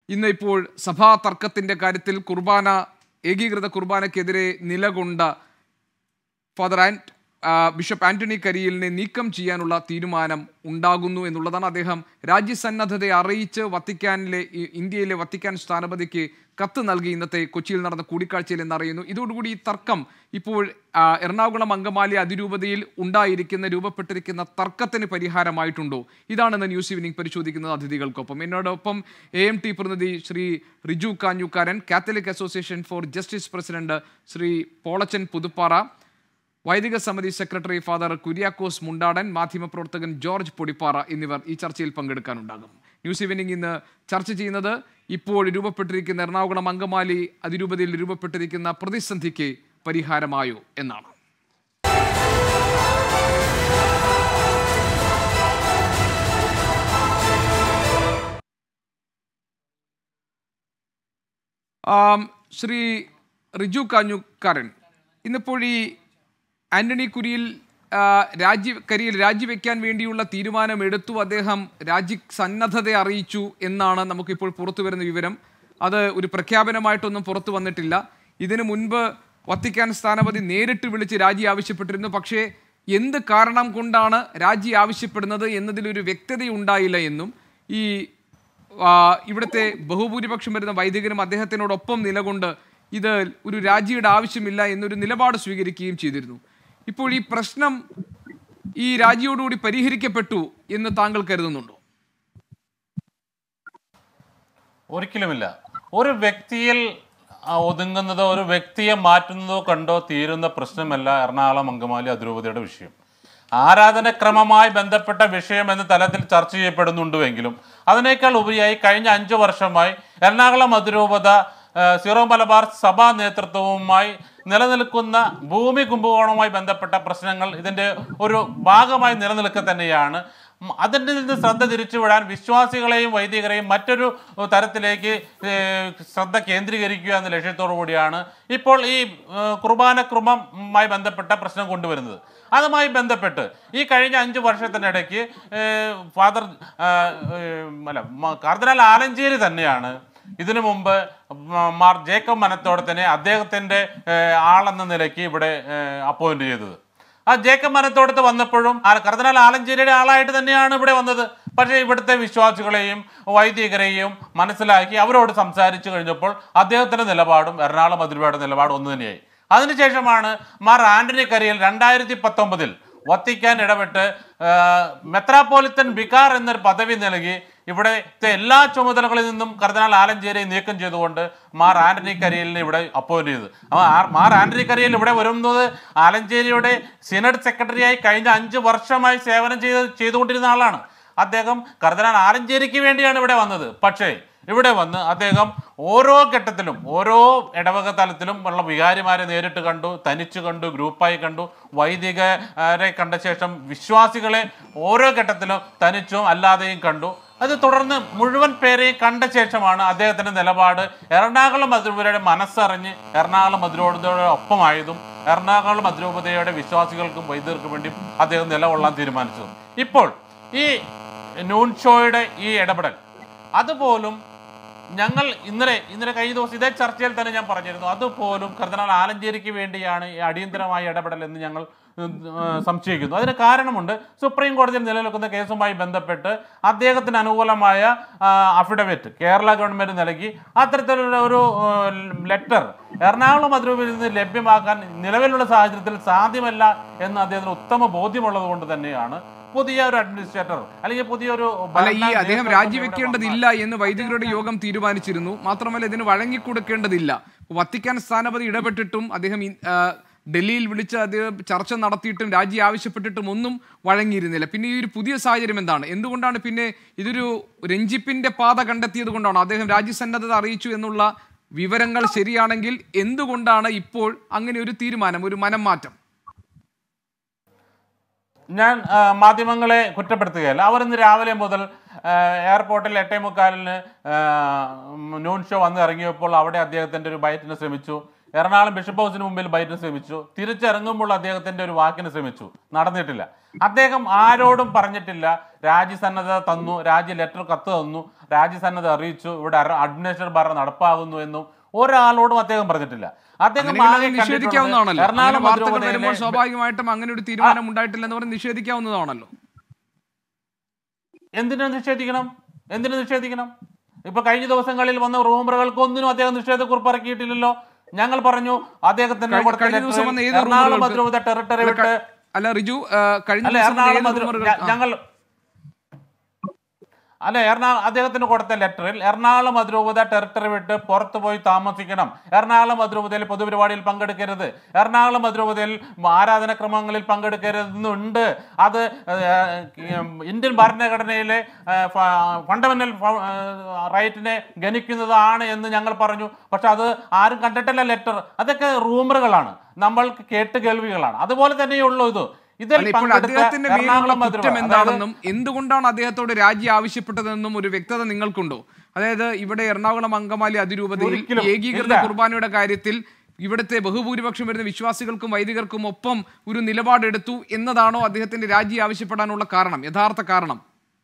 ഇന്ന് ഇപ്പോൾ സഭാ തർക്കത്തിന്റെ കാര്യത്തിൽ കുർബാന ഏകീകൃത കുർബാനയ്ക്കെതിരെ നിലകൊണ്ട ഫാദർ ആൻഡ് ആ, ബിഷപ്പ് ആന്റണി കരിയലിനെ നീക്കം ചെയ്യാനുള്ള തീരുമാനം ഉണ്ടാകുന്നു എന്നുള്ളതാണ് അദ്ദേഹം രാജ്യസന്നദ്ധതയെ അറിയിച്ച് വത്തിക്കാനിലെ ഈ- ഇന്ത്യയിലെ വത്തിക്കാൻ സ്ഥാനപതിക്ക് കത്ത് നൽകി ഇന്നത്തെ കൊച്ചിയിൽ നടന്ന കൂടിക്കാഴ്ചയിൽ എന്നറിയുന്നു ഇതോടുകൂടി ഈ തർക്കം ഇപ്പോൾ ആ, എറണാകുളം അങ്കമാലി അതിരൂപതയിൽ ഉണ്ടായിരിക്കുന്ന രൂപപ്പെട്ടിരിക്കുന്ന തർക്കത്തിന് പരിഹാരമായിട്ടുണ്ടോ ഇതാണെന്ന് ന്യൂസ് ഈവനിംഗ് പരിശോധിക്കുന്നത് അതിഥികൾക്കൊപ്പം എന്നോടൊപ്പം എ എം ടി പ്രതിനിധി Shri Riju Kanjookaran Catholic association for justice president Shri Polachan Puthuppara വൈദിക സമിതി സെക്രട്ടറി ഫാദർ കുര്യാക്കോസ് മുണ്ടാടൻ മാധ്യമപ്രവർത്തകൻ ജോർജ് പൊടിപ്പാറ എന്നിവർ ഈ ചർച്ചയിൽ പങ്കെടുക്കാനുണ്ടാകും ന്യൂസ് ഈവനിംഗ് ഇന്ന് ചർച്ച ചെയ്യുന്നത് ഇപ്പോൾ രൂപപ്പെട്ടിരിക്കുന്ന എറണാകുളം അങ്കമാലി അതിരൂപതയിൽ രൂപപ്പെട്ടിരിക്കുന്ന പ്രതിസന്ധിക്ക് പരിഹാരമായോ എന്നാണ് ആം, ശ്രീ റിജു കാഞ്ഞുക്കാരൻ ഇന്നിപ്പോൾ ഈ ആന്റണി കുരിയിൽ ആ, രാജി കരിയിൽ രാജിവെക്കാൻ വേണ്ടിയുള്ള തീരുമാനം എടുത്തു അദ്ദേഹം രാജി സന്നദ്ധത അറിയിച്ചു എന്നാണ് നമുക്കിപ്പോൾ പുറത്തു വരുന്ന വിവരം അത് ഒരു പ്രഖ്യാപനമായിട്ടൊന്നും പുറത്തു വന്നിട്ടില്ല ഇതിനു മുൻപ് വത്തിക്കാൻ സ്ഥാനപതി നേരിട്ട് വിളിച്ച് രാജി ആവശ്യപ്പെട്ടിരുന്നു പക്ഷേ എന്ത് കാരണം കൊണ്ടാണ് രാജി ആവശ്യപ്പെടുന്നത് എന്നതിലൊരു വ്യക്തതയുണ്ടായില്ല എന്നും ഈ ആ, ഇവിടുത്തെ ബഹുഭൂരിപക്ഷം വരുന്ന വൈദികരും അദ്ദേഹത്തിനോടൊപ്പം നിലകൊണ്ട് ഇത് ഒരു രാജിയുടെ ആവശ്യമില്ല എന്നൊരു നിലപാട് സ്വീകരിക്കുകയും ചെയ്തിരുന്നു ഇപ്പോൾ ഈ പ്രശ്നം ഈ രാജിയോടുകൂടി പരിഹരിക്കപ്പെട്ടു എന്ന് താങ്കൾ കരുതുന്നുണ്ടോ ഒരിക്കലുമില്ല ഒരു വ്യക്തിയിൽ ആ, ഒതുങ്ങുന്നതോ ഒരു വ്യക്തിയെ മാറ്റുന്നതോ കണ്ടോ തീരുന്ന പ്രശ്നമല്ല എറണാകുളം അങ്കമാലി അതിരൂപതയുടെ വിഷയം ആരാധനക്രമമായി ബന്ധപ്പെട്ട വിഷയം എന്ന തലത്തിൽ ചർച്ച ചെയ്യപ്പെടുന്നുണ്ടുവെങ്കിലും അതിനേക്കാൾ ഉപരിയായി കഴിഞ്ഞ അഞ്ചു വർഷമായി എറണാകുളം അതിരൂപത ആ, സീറോ മലബാർ സഭാ നേതൃത്വവുമായി നിലനിൽക്കുന്ന ഭൂമി കുംഭകോണവുമായി ബന്ധപ്പെട്ട പ്രശ്നങ്ങൾ ഇതിൻ്റെ ഒരു ഭാഗമായി നിലനിൽക്കുക തന്നെയാണ് ഉം, അതിൻ്റെ നിന്ന് ശ്രദ്ധ തിരിച്ചുവിടാൻ വിശ്വാസികളെയും വൈദികരെയും മറ്റൊരു തരത്തിലേക്ക് ഏഹ്, ശ്രദ്ധ കേന്ദ്രീകരിക്കുക എന്ന ലക്ഷ്യത്തോടു കൂടിയാണ് ഇപ്പോൾ ഈ ഏഹ്, കുർബാനക്രമവുമായി ബന്ധപ്പെട്ട പ്രശ്നം കൊണ്ടുവരുന്നത് അതുമായി ബന്ധപ്പെട്ട് ഈ കഴിഞ്ഞ അഞ്ച് വർഷത്തിനിടയ്ക്ക് ഏഹ്, ഫാദർ ആഹ്, ഏഹ്, അല്ല മ- കാർദിനാൾ ആലഞ്ചേരി തന്നെയാണ് ഇതിനു മുമ്പ് മ- മാർ ജേക്കബ് മനത്തോടത്തിനെ അദ്ദേഹത്തിൻ്റെ ഏഹ്, ആളെന്ന നിലയ്ക്ക് ഇവിടെ അപ്പോയിന്റ് ചെയ്തത് ആ ജേക്കബ് മനത്തോടത്ത് വന്നപ്പോഴും ആ കർദിനാൾ ആലഞ്ചേരിയുടെ ആളായിട്ട് തന്നെയാണ് ഇവിടെ വന്നത് പക്ഷേ ഇവിടുത്തെ വിശ്വാസികളെയും വൈദികരെയും മനസ്സിലാക്കി അവരോട് സംസാരിച്ചു കഴിഞ്ഞപ്പോൾ അദ്ദേഹത്തിന്റെ നിലപാടും എറണാകുളം അതിരൂപയുടെ നിലപാടും ഒന്ന് തന്നെയായി അതിനുശേഷമാണ് മാർ ആന്റണി കരിയൽ രണ്ടായിരത്തി പത്തൊമ്പതിൽ വത്തിക്കാൻ ഇടപെട്ട് ആ, മെത്രാപ്പോലിത്തൻ വികാർ എന്നൊരു പദവി നൽകി ഇവിടുത്തെ എല്ലാ ചുമതലകളിൽ നിന്നും കർദിനാൾ ആലഞ്ചേരിയെ നീക്കം ചെയ്തുകൊണ്ട് മാർ ആന്റണി കരിയലിനെ ഇവിടെ അപ്പോയിന്റ് ചെയ്തു അപ്പോൾ ആ- മാർ ആന്റണി കരിയൽ ഇവിടെ വരുന്നത് ആലഞ്ചേരിയുടെ സിനഡ് സെക്രട്ടറിയായി കഴിഞ്ഞ അഞ്ച് വർഷമായി സേവനം ചെയ്ത് ചെയ്തുകൊണ്ടിരുന്ന ആളാണ് അദ്ദേഹം കർദിനാൾ ആലഞ്ചേരിക്ക് വേണ്ടിയാണ് ഇവിടെ വന്നത് പക്ഷേ ഇവിടെ വന്ന് അദ്ദേഹം ഓരോ ഘട്ടത്തിലും ഓരോ ഇടവക തലത്തിലും ഉള്ള വികാരിമാരെ നേരിട്ട് കണ്ടു തനിച്ച് കണ്ടു ഗ്രൂപ്പായി കണ്ടു വൈദികരെ കണ്ട ശേഷം വിശ്വാസികളെ ഓരോ ഘട്ടത്തിലും തനിച്ചും അല്ലാതെയും കണ്ടു അത് തുടർന്ന് മുഴുവൻ പേരെയും കണ്ട ശേഷമാണ് അദ്ദേഹത്തിന്റെ നിലപാട് എറണാകുളം അതിരൂപതയുടെ മനസ്സറിഞ്ഞ് എറണാകുളം അതിരൂപതയുടെ ഒപ്പമായതും എറണാകുളം അതിരൂപതയുടെ വിശ്വാസികൾക്കും വൈദ്യർക്കും വേണ്ടി അദ്ദേഹം നിലകൊള്ളാൻ തീരുമാനിച്ചതും ഇപ്പോൾ ഈ നൂൺ ഷോയുടെ ഈ ഇടപെടൽ അതുപോലും ഞങ്ങൾ ഇന്നലെ ഇന്നലെ കഴിഞ്ഞ ദിവസം ഇതേ ചർച്ചയിൽ തന്നെ ഞാൻ പറഞ്ഞിരുന്നു അതുപോലും കർദിനാൾ ആലഞ്ചേരിക്ക് വേണ്ടിയാണ് ഈ അടിയന്തരമായ ഇടപെടൽ എന്ന് ഞങ്ങൾ ഉം, ആ, സംശയിക്കുന്നു അതിന് കാരണമുണ്ട് സുപ്രീം കോടതിയിൽ നിലനിൽക്കുന്ന കേസുമായി ബന്ധപ്പെട്ട് അദ്ദേഹത്തിന് അനുകൂലമായ അഫിഡവിറ്റ് കേരള ഗവൺമെന്റ് നൽകി അത്തരത്തിലുള്ള ഒരു ലെറ്റർ എറണാകുളം അതിരൂപതയിൽ നിന്ന് ലഭ്യമാക്കാൻ നിലവിലുള്ള സാഹചര്യത്തിൽ സാധ്യമല്ല എന്ന് അദ്ദേഹത്തിന് ഉത്തമ ബോധ്യമുള്ളത് കൊണ്ട് തന്നെയാണ് പുതിയ ഒരു അഡ്മിനിസ്ട്രേറ്റർ അല്ലെങ്കിൽ പുതിയൊരു അല്ല ഈ ഭരണ അദ്ദേഹം നേതൃത്വം ഇവിടെ രാജിവെക്കേണ്ടതില്ല എന്ന് വൈദികരുടെ യോഗം തീരുമാനിച്ചിരുന്നു മാത്രമല്ല ഇതിന് വഴങ്ങിക്കൊടുക്കേണ്ടതില്ല വത്തിക്കാൻ സ്ഥാനപതി ഇടപെട്ടിട്ടും അദ്ദേഹം ഈ, ആ, ഡൽഹിയിൽ വിളിച്ച് അദ്ദേഹം ചർച്ച നടത്തിയിട്ടും രാജി ആവശ്യപ്പെട്ടിട്ടും ഒന്നും വഴങ്ങിയിരുന്നില്ല പിന്നെ ഈ ഒരു പുതിയ സാഹചര്യം എന്താണ് എന്തുകൊണ്ടാണ് പിന്നെ ഇതൊരു രഞ്ജിപ്പിന്റെ പാത കണ്ടെത്തിയത് കൊണ്ടാണോ അദ്ദേഹം രാജ്യസന്നദ്ധത അറിയിച്ചു എന്നുള്ള വിവരങ്ങൾ ശരിയാണെങ്കിൽ എന്തുകൊണ്ടാണ് ഇപ്പോൾ അങ്ങനെ ഒരു തീരുമാനം ഒരു മനം മാറ്റം ഞാൻ ആ, മാധ്യമങ്ങളെ കുറ്റപ്പെടുത്തുകയല്ല അവർ ഇന്ന് രാവിലെ മുതൽ ആ, എയർപോർട്ടിൽ എട്ടേ മുക്കാലിന് ആ, നൂൺ ഷോ വന്ന് ഇറങ്ങിയപ്പോൾ അവിടെ അദ്ദേഹത്തിൻ്റെ ഒരു ബൈറ്റിന് ശ്രമിച്ചു എറണാകുളം ബിഷപ്പ് ഹൗസിന് മുമ്പിൽ ബൈറ്റിന് ശ്രമിച്ചു തിരിച്ചിറങ്ങുമ്പോൾ അദ്ദേഹത്തിന്റെ ഒരു വാക്കിന് ശ്രമിച്ചു നടന്നിട്ടില്ല അദ്ദേഹം ആരോടും പറഞ്ഞിട്ടില്ല രാജ്യസന്നദ്ധ തന്നു രാജ്യ ലെറ്റർ കത്ത് തന്നു രാജ്യസന്നദ്ധ അറിയിച്ചു ഇവിടെ അഡ്മിനിസ്ട്രേറ്റർ ഭരണം നടപ്പാകുന്നു എന്നും ഒരാളോടും അദ്ദേഹം പറഞ്ഞിട്ടില്ല അദ്ദേഹം അങ്ങനെയെങ്കിൽ ആകെ അത് കണ്ടിട്ടുള്ളത് നിഷേധിക്കാവുന്നതാണല്ലോ അങ്ങനെ എറണാകുളം വാർത്തകൾ വരുമ്പോൾ അതിരൂപതയിലെ സ്വാഭാവികമായിട്ടും അങ്ങനെ ഒരു തീരുമാനം ഉണ്ടായിട്ടില്ലെന്ന് പറഞ്ഞ് നിഷേധിക്കാവുന്നതാണല്ലോ എന്തിനു നിഷേധിക്കണം എന്തിനു നിഷേധിക്കണം ഇപ്പൊ കഴിഞ്ഞ ദിവസങ്ങളിൽ വന്ന റൂമറുകൾക്ക് ഒന്നിനും അദ്ദേഹം നിഷേധക്കുറിപ്പ് ഇറക്കിയിട്ടില്ലല്ലോ ഞങ്ങൾ പറഞ്ഞു അദ്ദേഹത്തിന് കഴി- കൊടുത്ത കഴിഞ്ഞ ദിവസം ലെറ്ററിൽ വന്ന ഏത് എറണാകുളം റൂമറുകൾക്ക്? അതിരൂപത ടെറിട്ടറി അല്ല, വിട്ട് ക- അല്ല റിജു ആ, കഴിഞ്ഞ അല്ല ദിവസം വന്ന എറണാകുളം ഏത് അതിരൂ- റൂമറുകൾ? ഞ- ആ. ഞങ്ങൾ അല്ല എറണാകുളം അദ്ദേഹത്തിന് കൊടുത്ത ലെറ്ററിൽ എറണാകുളം അതിരൂപത ടെറിട്ടറി വിട്ട് പുറത്തു പോയി താമസിക്കണം എറണാകുളം അതിരൂപതയിൽ പൊതുപരിപാടിയിൽ പങ്കെടുക്കരുത് എറണാകുളം അതിരൂപതയിൽ ആരാധനക്രമങ്ങളിൽ പങ്കെടുക്കരുതെന്നുണ്ട് അത് ഏഹ്, ഇന്ത്യൻ ഭരണഘടനയിലെ ഫണ്ടമെന്റൽ റൈറ്റിനെ ഗണിക്കുന്നതാണ് എന്ന് ഞങ്ങൾ പറഞ്ഞു പക്ഷെ അത് ആരും കണ്ടിട്ടില്ല ലെറ്റർ അതൊക്കെ റൂമറുകളാണ് നമ്മൾ കേട്ട് കേൾവികളാണ് അതുപോലെ തന്നെയുള്ളൂ ഇത് ഇതിൽ അല്ല ഇപ്പോൾ പങ്കെടുത്ത അദ്ദേഹത്തിന്റെ മേലുള്ള എറണാകുളം കുറ്റം അതിരൂപത അതായത് എന്താണെന്നും എന്തുകൊണ്ടാണ് അദ്ദേഹത്തോട് രാജി ആവശ്യപ്പെട്ടതെന്നും ഒരു വ്യക്തത നിങ്ങൾക്കുണ്ടോ അതായത് ഇവിടെ എറണാകുളം അങ്കമാലി അതിരൂപതയിൽ ഒരിക്കലും ഏകീകൃത ഇല്ല. കുർബാനയുടെ കാര്യത്തിൽ ഇവിടുത്തെ ബഹുഭൂരിപക്ഷം വരുന്ന വിശ്വാസികൾക്കും വൈദികർക്കും ഒപ്പം ഒരു നിലപാടെടുത്തു എന്നതാണോ അദ്ദേഹത്തിന്റെ രാജി ആവശ്യപ്പെടാനുള്ള കാരണം യഥാർത്ഥ കാരണം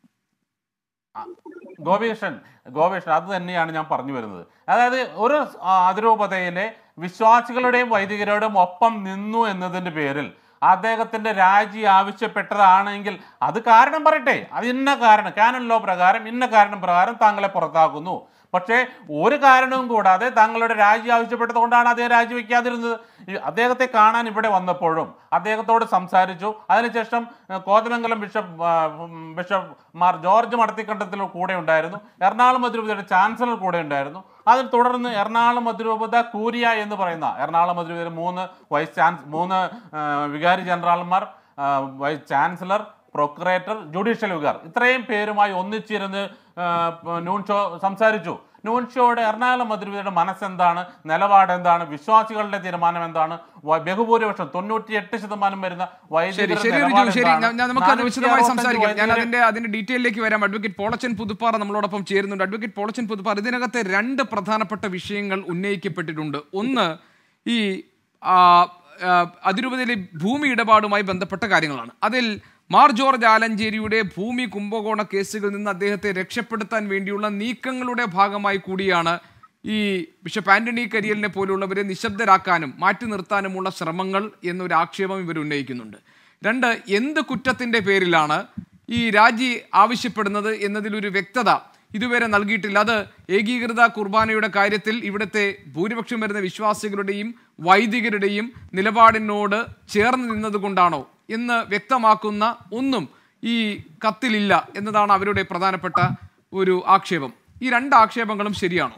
ഗോപീഷൻ ഗോപീഷൻ അത് തന്നെയാണ് ഞാൻ പറഞ്ഞു വരുന്നത് അതായത് ഒരു ആ, അതിരൂപതയിലെ വിശ്വാസികളുടെയും വൈദികരുടെയും ഒപ്പം നിന്നു എന്നതിന്റെ പേരിൽ അദ്ദേഹത്തിന്റെ രാജി ആവശ്യപ്പെട്ടതാണെങ്കിൽ അത് കാരണം പറയട്ടെ അത് ഇന്ന കാരണം കാനൻ ലോ പ്രകാരം ഇന്ന കാരണം പ്രകാരം താങ്കളെ പുറത്താക്കുന്നു പക്ഷേ ഒരു കാരണവും കൂടാതെ താങ്കളുടെ രാജി ആവശ്യപ്പെട്ടത് കൊണ്ടാണ് അദ്ദേഹം രാജിവെക്കാതിരുന്നത് ഈ അദ്ദേഹത്തെ കാണാൻ ഇവിടെ വന്നപ്പോഴും അദ്ദേഹത്തോട് സംസാരിച്ചു അതിനുശേഷം ഏഹ്, കോതമംഗലം ബിഷപ്പ് ആ, ഉം, ബിഷപ്പ് മാർ ജോർജ് മടത്തിക്കണ്ടത്തിൽ കൂടെ ഉണ്ടായിരുന്നു എറണാകുളം അതിരൂപതയുടെ ചാൻസലർ കൂടെ ഉണ്ടായിരുന്നു അതിൽ തുടർന്ന് എറണാകുളം അതിരൂപത കൂരിയ എന്ന് പറയുന്ന എറണാകുളം അതിരൂപതയിലെ മൂന്ന് വൈസ് ചാൻസ് മൂന്ന് ആ, വികാരി ജനറൽമാർ ആ, vice chancellor procurator judicial vicar ഇത്രയും പേരുമായി ഒന്നിച്ചിരുന്ന് ആ, പ- നൂൺ ഷോ സംസാരിച്ചു നൂൺ ഷോയുടെ എറണാകുളം അതിരൂപതയുടെ മനസ്സെന്താണ് നിലപാട് എന്താണ് വിശ്വാസികളുടെ തീരുമാനം എന്താണ് വ- ബഹുഭൂരിപക്ഷം തൊണ്ണൂറ്റിയെട്ട് ശതമാനം വരുന്ന ശരി വൈദികരുടെ ശരി റിജു നിലപാട് ശരി എന്താണ്? ഞാൻ- ഞാൻ നമുക്ക് അത് വിശദമായി 465 സംസാരിക്കാം ഞാൻ വൈദികരെ- അതിന്റെ അതിന്റെ ഡീറ്റെയിലേക്ക് വരാം അഡ്വക്കേറ്റ് പോളച്ചൻ പുതുപ്പാറ നമ്മളോടൊപ്പം ചേരുന്നുണ്ട് അഡ്വക്കേറ്റ് പോളച്ചൻ പുതുപ്പാറ ഇതിനകത്ത് രണ്ട് പ്രധാനപ്പെട്ട വിഷയങ്ങൾ ഉന്നയിക്കപ്പെട്ടിട്ടുണ്ട് ഒന്ന് ഈ ആ, ആ, അതിരൂപതയിലെ ഭൂമി ഇടപാടുമായി ബന്ധപ്പെട്ട കാര്യങ്ങളാണ് അതിൽ മാർ ജോർജ് ആലഞ്ചേരിയുടെ ഭൂമി കുംഭകോണ കേസുകളിൽ നിന്ന് അദ്ദേഹത്തെ രക്ഷപ്പെടുത്താൻ വേണ്ടിയുള്ള നീക്കങ്ങളുടെ ഭാഗമായി കൂടിയാണ് ഈ ബിഷപ്പ് ആന്റണി കരിയലിനെ പോലുള്ളവരെ നിശബ്ദരാക്കാനും മാറ്റി നിർത്താനുമുള്ള ശ്രമങ്ങൾ എന്നൊരു ആക്ഷേപം ഇവർ ഉന്നയിക്കുന്നുണ്ട് രണ്ട് എന്ത് കുറ്റത്തിന്റെ പേരിലാണ് ഈ രാജി ആവശ്യപ്പെടുന്നത് എന്നതിലൊരു വ്യക്തത ഇതുവരെ നൽകിയിട്ടില്ല അത് ഏകീകൃത കുർബാനയുടെ കാര്യത്തിൽ ഇവിടുത്തെ ഭൂരിപക്ഷം വരുന്ന വിശ്വാസികളുടെയും വൈദികരുടെയും നിലപാടിനോട് ചേർന്ന് നിന്നതുകൊണ്ടാണോ എന്ന് വ്യക്തമാക്കുന്ന ഒന്നും ഈ കത്തിലില്ല എന്നതാണ് അവരുടെ പ്രധാനപ്പെട്ട ഒരു ആക്ഷേപം ഈ രണ്ട് ആക്ഷേപങ്ങളും ശരിയാണോ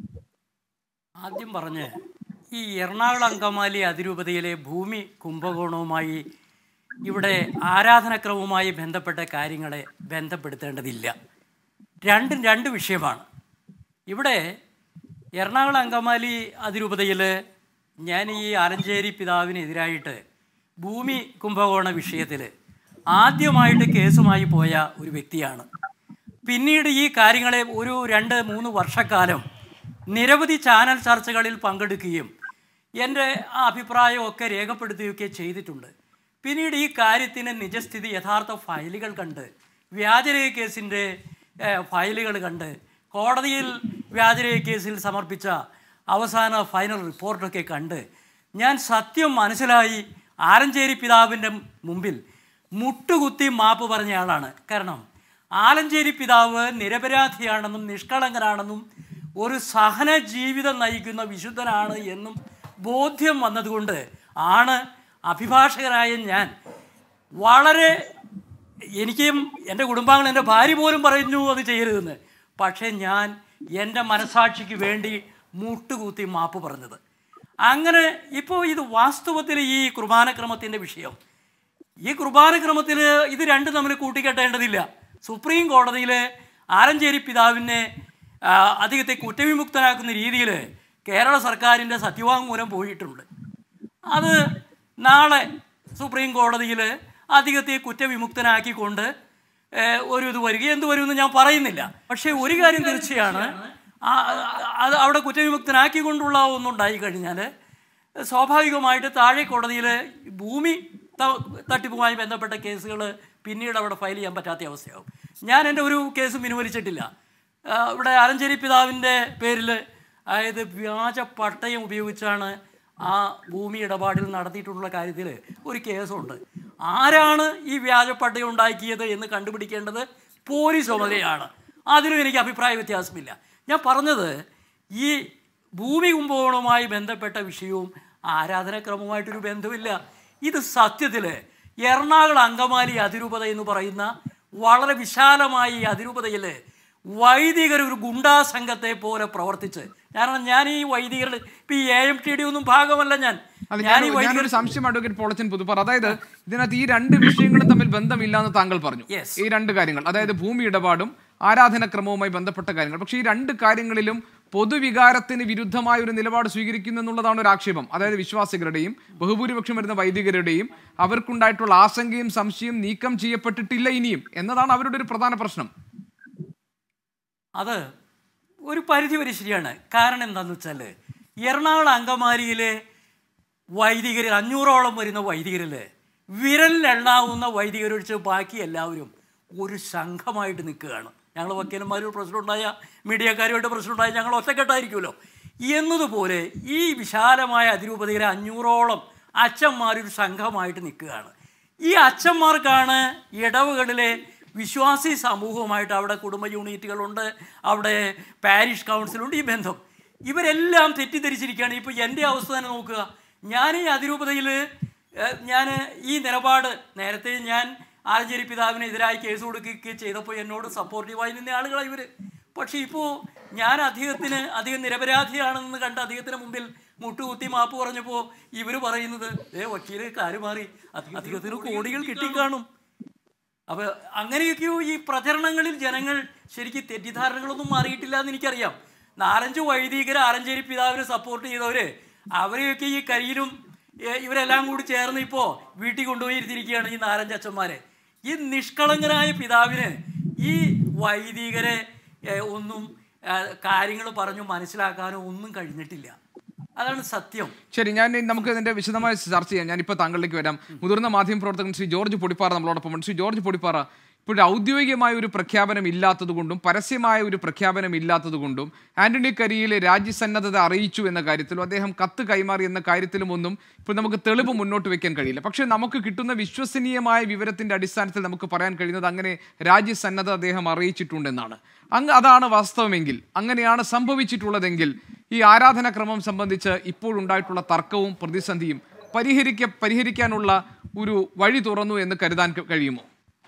ആദ്യം പറഞ്ഞ് ഈ എറണാകുളം അങ്കമാലി അതിരൂപതയിലെ ഭൂമി കുംഭകോണവുമായി ഇവിടെ ആരാധനക്രമവുമായി ബന്ധപ്പെട്ട കാര്യങ്ങളെ ബന്ധപ്പെടുത്തേണ്ടതില്ല രണ്ടും രണ്ട് വിഷയമാണ് ഇവിടെ എറണാകുളം അങ്കമാലി അതിരൂപതയിൽ ഞാൻ ഈ ആലഞ്ചേരി പിതാവിനെതിരായിട്ട് ഭൂമി കുംഭകോണ വിഷയത്തിൽ ആദ്യമായിട്ട് കേസുമായി പോയ ഒരു വ്യക്തിയാണ് പിന്നീട് ഈ കാര്യങ്ങളെ ഒരു രണ്ട് മൂന്ന് വർഷക്കാലം നിരവധി ചാനൽ ചർച്ചകളിൽ പങ്കെടുക്കുകയും എൻ്റെ ആ അഭിപ്രായമൊക്കെ രേഖപ്പെടുത്തുകയൊക്കെ ചെയ്തിട്ടുണ്ട് പിന്നീട് ഈ കാര്യത്തിന് നിജസ്ഥിതി യഥാർത്ഥ ഫയലുകൾ കണ്ട് വ്യാജരേഖ കേസിൻ്റെ ഫയലുകൾ കണ്ട് കോടതിയിൽ വ്യാജരേഖ കേസിൽ സമർപ്പിച്ച അവസാന ഫൈനൽ റിപ്പോർട്ടൊക്കെ കണ്ട് ഞാൻ സത്യം മനസ്സിലായി ആലഞ്ചേരി പിതാവിൻ്റെ മുമ്പിൽ മുട്ടുകുത്തി മാപ്പ് പറഞ്ഞ ആളാണ് കാരണം ആലഞ്ചേരി പിതാവ് നിരപരാധിയാണെന്നും നിഷ്കളങ്കനാണെന്നും ഒരു സഹന ജീവിതം നയിക്കുന്ന വിശുദ്ധനാണ് എന്നും ബോധ്യം വന്നതുകൊണ്ട് ആണ് അഭിഭാഷകനായ ഞാൻ വളരെ എനിക്കും എൻ്റെ കുടുംബാംഗങ്ങൾ എൻ്റെ ഭാര്യ പോലും പറഞ്ഞു അത് ചെയ്യരുതെന്ന് പക്ഷേ ഞാൻ എൻ്റെ മനസാക്ഷിക്ക് വേണ്ടി മുട്ടുകൂത്തി മാപ്പ് പറഞ്ഞത് അങ്ങനെ ഇപ്പോൾ ഇത് വാസ്തവത്തിൽ ഈ കുർബാനക്രമത്തിൻ്റെ വിഷയം ഈ കുർബാനക്രമത്തിൽ ഇത് രണ്ടും തമ്മിൽ കൂട്ടിക്കെട്ടേണ്ടതില്ല സുപ്രീം കോടതിയിൽ ആലഞ്ചേരി പിതാവിനെ ആ, അദ്ദേഹത്തെ കുറ്റവിമുക്തനാക്കുന്ന രീതിയിൽ കേരള സർക്കാരിൻ്റെ സത്യവാങ്മൂലം പോയിട്ടുണ്ട് അത് നാളെ സുപ്രീം കോടതിയിൽ അദ്ദേഹത്തെ കുറ്റവിമുക്തനാക്കിക്കൊണ്ട് ഏഹ്, ഒരു ഇത് വരിക എന്ത് വരുമെന്ന് ഞാൻ പറയുന്നില്ല പക്ഷേ ഒരു കാര്യം തീർച്ചയാണ് ആ- അത് അവിടെ കുറ്റവിമുക്തനാക്കിക്കൊണ്ടുള്ള ഒന്നുണ്ടായി കഴിഞ്ഞാൽ സ്വാഭാവികമായിട്ട് താഴെ കോടതിയിൽ ഭൂമി ത- തട്ടിപ്പുമായി ബന്ധപ്പെട്ട കേസുകൾ പിന്നീട് അവിടെ ഫയൽ ചെയ്യാൻ പറ്റാത്ത അവസ്ഥയാവും ഞാൻ എൻ്റെ ഒരു കേസും പിൻവലിച്ചിട്ടില്ല ആ, ഇവിടെ ആലഞ്ചേരി പിതാവിൻ്റെ പേരിൽ അതായത് വ്യാജ പട്ടയം ഉപയോഗിച്ചാണ് ആ ഭൂമി ഇടപാടിൽ നടത്തിയിട്ടുള്ള കാര്യത്തിൽ ഒരു കേസുണ്ട് ആരാണ് ഈ വ്യാജ പട്ടയം ഉണ്ടാക്കിയത് എന്ന് കണ്ടുപിടിക്കേണ്ടത് പോലീസ് ചുമതലയാണ് അതിലും എനിക്ക് അഭിപ്രായ വ്യത്യാസമില്ല ഞാൻ പറഞ്ഞത് ഈ ഭൂമി കുംഭകോണവുമായി ബന്ധപ്പെട്ട വിഷയവും ആരാധനാക്രമവുമായിട്ടൊരു ബന്ധമില്ല ഇത് സത്യത്തിൽ എറണാകുളം അങ്കമാലി അതിരൂപത എന്ന് പറയുന്ന വളരെ വിശാലമായ ഈ അതിരൂപതയിൽ വൈദികർ ഒരു ഗുണ്ടാ സംഘത്തെ പോലെ പ്രവർത്തിച്ച് കാരണം ഞാൻ ഈ വൈദികരുടെ ഇപ്പം ഈ എ എം ടി ഡി ഒന്നും ഭാഗമല്ല ഞാൻ അത് ഞാൻ ഈ ഞാൻ വൈദികർ ഞാനൊരു സംശയം അഡ്വക്കേറ്റ് പോളച്ചൻ പുതുപ്പാർ അതായത് ഇതിനകത്ത് ഈ രണ്ട് വിഷയങ്ങളും തമ്മിൽ ബന്ധമില്ല എന്ന് താങ്കൾ പറഞ്ഞു Yes. ഈ രണ്ട് കാര്യങ്ങൾ അതായത് ഭൂമി ഇടപാടും ആരാധനക്രമവുമായി ബന്ധപ്പെട്ട കാര്യങ്ങൾ പക്ഷേ ഈ രണ്ട് കാര്യങ്ങളിലും പൊതുവികാരത്തിന് വിരുദ്ധമായ ഒരു നിലപാട് സ്വീകരിക്കുന്നു എന്നുള്ളതാണ് ഒരു ആക്ഷേപം അതായത് വിശ്വാസികളുടെയും ബഹുഭൂരിപക്ഷം വരുന്ന വൈദികരുടെയും അവർക്കുണ്ടായിട്ടുള്ള ആശങ്കയും സംശയവും നീക്കം ചെയ്യപ്പെട്ടിട്ടില്ല ഇനിയും എന്നതാണ് അവരുടെ ഒരു പ്രധാന പ്രശ്നം അത് ഒരു പരിധി വരെ ശരിയാണ് കാരണം എന്താണെന്ന് വെച്ചാൽ എറണാകുളം അങ്കമാലിയിലെ വൈദികരിൽ അഞ്ഞൂറോളം വരുന്ന വൈദികരിൽ വിരലിലെണ്ണാവുന്ന വൈദികരൊഴിച്ച് ബാക്കി എല്ലാവരും ഒരു സംഘമായിട്ട് നിൽക്കുകയാണ് ഞങ്ങൾ വക്കീലന്മാരും പ്രശ്നമുണ്ടായ മീഡിയക്കാരുമായിട്ട് പ്രശ്നമുണ്ടായ ഞങ്ങൾ ഒറ്റക്കെട്ടായിരിക്കുമല്ലോ എന്നതുപോലെ ഈ വിശാലമായ അതിരൂപതയിലെ അഞ്ഞൂറോളം അച്ഛന്മാരൊരു സംഘമായിട്ട് നിൽക്കുകയാണ് ഈ അച്ഛന്മാർക്കാണ് ഇടവുകളിലെ വിശ്വാസി സമൂഹവുമായിട്ട് അവിടെ കുടുംബ യൂണിറ്റുകളുണ്ട് അവിടെ പാരിഷ് കൗൺസിലുണ്ട് ഈ ബന്ധം ഇവരെല്ലാം തെറ്റിദ്ധരിച്ചിരിക്കുകയാണ് ഇപ്പോൾ എൻ്റെ അവസ്ഥ തന്നെ നോക്കുക ഞാൻ ഈ അതിരൂപതയിൽ ഞാൻ ഈ നിലപാട് നേരത്തെ ഞാൻ ആലഞ്ചേരി പിതാവിനെതിരായി കേസ് കൊടുക്കുകയൊക്കെ ചെയ്തപ്പോൾ എന്നോട് സപ്പോർട്ടീവായി നിന്ന ആളുകളാണ് ഇവർ പക്ഷേ ഇപ്പോൾ ഞാൻ അദ്ദേഹത്തിന് അദ്ദേഹം നിരപരാധിയാണെന്ന് കണ്ട് അദ്ദേഹത്തിന് മുമ്പിൽ മുട്ടുകുത്തി മാപ്പ് പറഞ്ഞപ്പോൾ ഇവർ പറയുന്നത് ഏ വക്കീല് കാര്യം മാറി അദ്ദേഹത്തിന് കോടികൾ കിട്ടിക്കാണും അപ്പൊ അങ്ങനെയൊക്കെയോ ഈ പ്രചരണങ്ങളിൽ ജനങ്ങൾ ശരിക്കും തെറ്റിദ്ധാരണകളൊന്നും മാറിയിട്ടില്ല എന്ന് എനിക്കറിയാം നാലഞ്ച് വൈദികർ ആലഞ്ചേരി പിതാവിനെ സപ്പോർട്ട് ചെയ്തവര് അവരെയൊക്കെ ഈ കരിയിലും ഏ, ഇവരെല്ലാം കൂടി ചേർന്ന് ഇപ്പോൾ വീട്ടിൽ കൊണ്ടുപോയി ഇരുത്തിയിരിക്കുകയാണ് ഈ നാലഞ്ച് അച്ഛന്മാരെ ഈ നിഷ്കളങ്കനായ പിതാവിന് ഈ വൈദികരെ ഏ, ഒന്നും കാര്യങ്ങൾ പറഞ്ഞു മനസ്സിലാക്കാനോ ഒന്നും കഴിഞ്ഞിട്ടില്ല അതാണ് സത്യം ശരി ഞാൻ ഇനി നമുക്ക് ഇതിന്റെ വിശദമായ ചർച്ച ചെയ്യാം ഞാൻ ഇപ്പോൾ താങ്കളിലേക്ക് വരാം മുതിർന്ന മാധ്യമ പ്രവർത്തകൻ ശ്രീ ജോർജ് പൊടിപ്പാറ നമ്മളോടൊപ്പം ഉണ്ട് ശ്രീ ജോർജ് പൊടിപ്പാറ ഇപ്പോൾ ഔദ്യോഗികമായ ഒരു പ്രഖ്യാപനം ഇല്ലാത്തതുകൊണ്ടും പരസ്യമായ ഒരു പ്രഖ്യാപനം ഇല്ലാത്തതുകൊണ്ടും ആന്റണി കരിയിലെ രാജ്യസന്നദ്ധത അറിയിച്ചു എന്ന കാര്യത്തിലും അദ്ദേഹം കത്ത് കൈമാറി എന്ന കാര്യത്തിലും ഒന്നും ഇപ്പോൾ നമുക്ക് തെളിവ് മുന്നോട്ട് വെക്കാൻ കഴിയില്ല പക്ഷേ നമുക്ക് കിട്ടുന്ന വിശ്വസനീയമായ വിവരത്തിന്റെ അടിസ്ഥാനത്തിൽ നമുക്ക് പറയാൻ കഴിയുന്നത് അങ്ങനെ രാജ്യസന്നദ്ധ അദ്ദേഹം അറിയിച്ചിട്ടുണ്ടെന്നാണ് അങ്ങ് അതാണ് വാസ്തവമെങ്കിൽ അങ്ങനെയാണ് സംഭവിച്ചിട്ടുള്ളതെങ്കിൽ ഈ ആരാധനാക്രമം സംബന്ധിച്ച് ഇപ്പോഴുണ്ടായിട്ടുള്ള തർക്കവും പ്രതിസന്ധിയും പരിഹരിക്ക പരിഹരിക്കാനുള്ള ഒരു വഴി തുറന്നു എന്ന് കരുതാൻ ക- കഴിയുമോ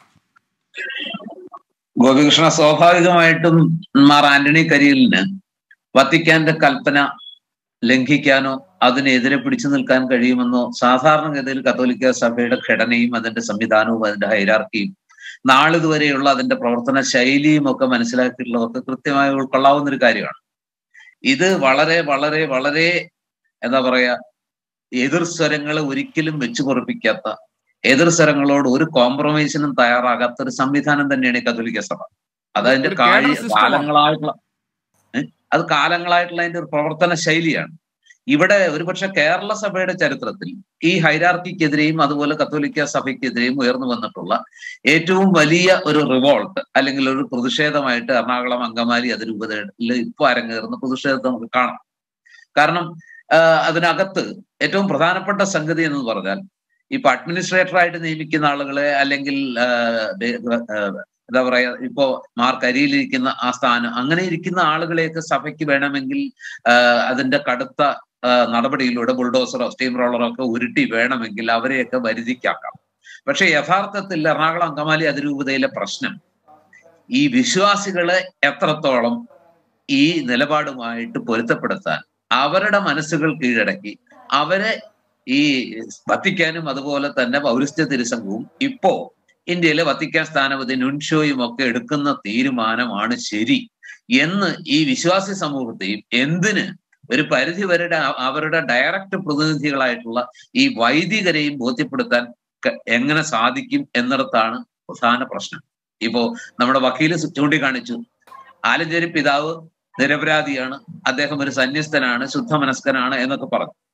ഗോപികൃഷ്ണ സ്വാഭാവികമായിട്ടും മാർ ആന്റണി കരിയലിന് വത്തിക്കാന്റെ കൽപ്പന ലംഘിക്കാനോ അതിനെതിരെ പിടിച്ചു നിൽക്കാൻ കഴിയുമെന്നോ സാധാരണഗതിയിൽ കത്തോലിക്ക സഭയുടെ ഘടനയും അതിന്റെ സംവിധാനവും അതിന്റെ ഹൈരാർക്കിയും നാളിതുവരെയുള്ള അതിന്റെ പ്രവർത്തന ശൈലിയും ഒക്കെ മനസ്സിലാക്കിയിട്ടുള്ളതൊക്കെ കൃത്യമായി ഉൾക്കൊള്ളാവുന്ന ഒരു കാര്യമാണ് ഇത് വളരെ വളരെ വളരെ എന്താ പറയാ എതിർ സ്വരങ്ങളെ ഒരിക്കലും വെച്ചു പൊറപ്പിക്കാത്ത എതിർ സ്വരങ്ങളോട് ഒരു കോംപ്രമൈസിനും തയ്യാറാകാത്ത ഒരു സംവിധാനം തന്നെയാണ് ഈ കത്തോലിക്ക സഭ അതതിന്റെ ഒരു cadre കാഴി system ആണ്. കാലങ്ങളായിട്ടുള്ള ഏ? അത് കാലങ്ങളായിട്ടുള്ള അതിന്റെ ഒരു പ്രവർത്തന ശൈലിയാണ് ഇവിടെ ഒരുപക്ഷെ കേരള സഭയുടെ ചരിത്രത്തിൽ ഈ ഹൈരാർക്കിക്കെതിരെയും അതുപോലെ കത്തോലിക്ക സഭയ്ക്കെതിരെയും ഉയർന്നു വന്നിട്ടുള്ള ഏറ്റവും വലിയ ഒരു റിവോൾട്ട് അല്ലെങ്കിൽ ഒരു പ്രതിഷേധമായിട്ട് എറണാകുളം അങ്കമാലി അതിരൂപതയിൽ ഇപ്പൊ അരങ്ങേറുന്ന പ്രതിഷേധത്തെ നമുക്ക് കാണാം കാരണം ആഹ് അതിനകത്ത് ഏറ്റവും പ്രധാനപ്പെട്ട സംഗതി എന്ന് പറഞ്ഞാൽ ഇപ്പൊ അഡ്മിനിസ്ട്രേറ്റർ ആയിട്ട് നിയമിക്കുന്ന ആളുകളെ അല്ലെങ്കിൽ ആഹ് ബേ- ആഹ് എന്താ പറയാ ഇപ്പോ മാർക്ക് അരിയിലിരിക്കുന്ന ആ സ്ഥാനം അങ്ങനെ ഇരിക്കുന്ന ആളുകളെയൊക്കെ സഭയ്ക്ക് വേണമെങ്കിൽ ആഹ് അതിന്റെ കടുത്ത ആഹ് നടപടിയിലൂടെ ബുൾഡോസറോ സ്റ്റീം റോളറോ ഒക്കെ ഉരുട്ടി വേണമെങ്കിൽ അവരെയൊക്കെ വരുതിക്കാക്കാം പക്ഷെ യഥാർത്ഥത്തിൽ എറണാകുളം അങ്കമാലി അതിരൂപതയിലെ പ്രശ്നം ഈ വിശ്വാസികളെ എത്രത്തോളം ഈ നിലപാടുമായിട്ട് പൊരുത്തപ്പെടുത്താൻ അവരുടെ മനസ്സുകൾ കീഴടക്കി അവരെ ഈ വത്തിക്കാനും അതുപോലെ തന്നെ പൗരസ്ത്യ തിരുസംഘവും ഇപ്പോ ഇന്ത്യയിലെ വത്തിക്കാൻ സ്ഥാനപതി നുൻഷോയും ഒക്കെ എടുക്കുന്ന തീരുമാനമാണ് ശരി എന്ന് ഈ വിശ്വാസി സമൂഹത്തെയും എന്തിന് ഒരു പരിധി വരെ അ- അവരുടെ ഡയറക്റ്റ് പ്രതിനിധികളായിട്ടുള്ള ഈ വൈദികരെയും ബോധ്യപ്പെടുത്താൻ ക- എങ്ങനെ സാധിക്കും എന്നിടത്താണ് പ്രധാന പ്രശ്നം ഇപ്പോ നമ്മുടെ വക്കീല് സു- ചൂണ്ടിക്കാണിച്ചു ആലഞ്ചേരി പിതാവ് നിരപരാധിയാണ് അദ്ദേഹം ഒരു സന്യസ്തനാണ് ശുദ്ധമനസ്കനാണ് എന്നൊക്കെ പറഞ്ഞു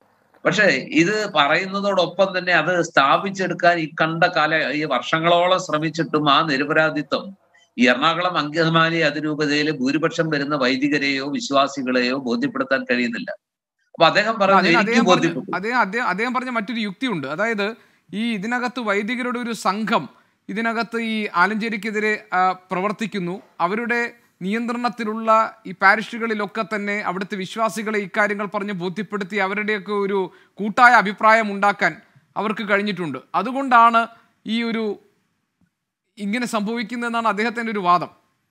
പക്ഷെ ഇത് പറയുന്നതോടൊപ്പം തന്നെ അത് സ്ഥാപിച്ചെടുക്കാൻ ഈ കണ്ട കാല ഈ വർഷങ്ങളോളം ശ്രമിച്ചിട്ടും ആ നിരപരാധിത്വം ഈ എറണാകുളം അങ്കമാലി അതിരൂപതയിലെ ഭൂരിപക്ഷം വരുന്ന വൈദികരെയോ വിശ്വാസികളെയോ ബോധ്യപ്പെടുത്താൻ കഴിയുന്നില്ല അപ്പൊ അദ്ദേഹം പറഞ്ഞു അതിന് എനിക്ക് അദ്ദേഹം പറഞ്ഞ ബോധ്യപ്പെട്ടു അദ്ദേഹം അദ്ദേഹം അദ്ദേഹം പറഞ്ഞ മറ്റൊരു യുക്തിയുണ്ട് അതായത് ഈ ഇതിനകത്ത് വൈദികരുടെ ഒരു സംഘം ഇതിനകത്ത് ഈ ആലഞ്ചേരിക്കെതിരെ ആ, പ്രവർത്തിക്കുന്നു അവരുടെ നിയന്ത്രണത്തിലുള്ള ഈ പാരിഷുകളിലൊക്കെ തന്നെ അവിടുത്തെ വിശ്വാസികളെ ഇക്കാര്യങ്ങൾ പറഞ്ഞ് ബോധ്യപ്പെടുത്തി അവരുടെയൊക്കെ ഒരു കൂട്ടായ അഭിപ്രായം ഉണ്ടാക്കാൻ അവർക്ക് കഴിഞ്ഞിട്ടുണ്ട് അതുകൊണ്ടാണ് ഈ ഒരു ഇങ്ങനെ സംഭവിക്കുന്നതെന്നാണ് അദ്ദേഹത്തിന്റെ ഒരു വാദം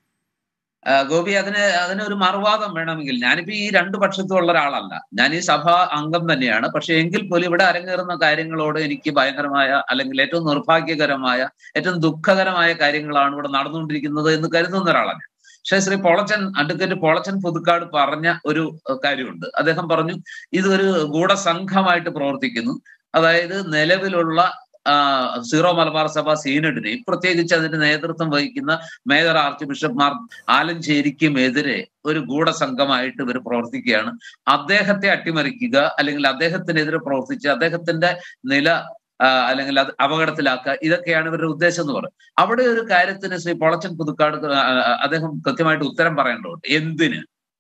ആ, ഗോപി അതിന് അതിന് ഒരു മറുവാദം വേണമെങ്കിൽ ഞാനിപ്പോ ഈ രണ്ടു പക്ഷത്തും ഉള്ള ഒരാളല്ല ഞാൻ ഈ സഭാ അംഗം തന്നെയാണ് പക്ഷെ എങ്കിൽ പോലും ഇവിടെ അരങ്ങേറുന്ന കാര്യങ്ങളോട് എനിക്ക് ഭയങ്കരമായ അല്ലെങ്കിൽ ഏറ്റവും നിർഭാഗ്യകരമായ ഏറ്റവും ദുഃഖകരമായ കാര്യങ്ങളാണ് ഇവിടെ നടന്നുകൊണ്ടിരിക്കുന്നത് എന്ന് കരുതുന്ന ഒരാളാണ് പക്ഷേ ശ്രീ പോളച്ചൻ അഡ്വക്കേറ്റ് പോളച്ചൻ പുതുക്കാട് പറഞ്ഞ ഒരു ഏഹ്, കാര്യമുണ്ട് അദ്ദേഹം പറഞ്ഞു ഇതൊരു ഗൂഢസംഘമായിട്ട് പ്രവർത്തിക്കുന്നു അതായത് നിലവിലുള്ള ആ, സീറോ മലബാർ സഭ സീനഡിനെയും പ്രത്യേകിച്ച് അതിന്റെ നേതൃത്വം വഹിക്കുന്ന മേജർ ആർച്ച് ബിഷപ്പ് മാർ ആലഞ്ചേരിക്കുമെതിരെ ഒരു ഗൂഢസംഘമായിട്ട് ഇവർ പ്രവർത്തിക്കുകയാണ് അദ്ദേഹത്തെ അട്ടിമറിക്കുക അല്ലെങ്കിൽ അദ്ദേഹത്തിനെതിരെ പ്രവർത്തിച്ച് അദ്ദേഹത്തിന്റെ നില ആ, അല്ലെങ്കിൽ അത് അപകടത്തിലാക്കുക ഇതൊക്കെയാണ് ഇവരുടെ ഉദ്ദേശം എന്ന് പറയുന്നത് അവിടെ ഒരു കാര്യത്തിന് ശ്രീ പൊളച്ചൻ പുതുക്കാട് ആ, ആ, അദ്ദേഹം കൃത്യമായിട്ട് ഉത്തരം പറയേണ്ടതുണ്ട് എന്തിന്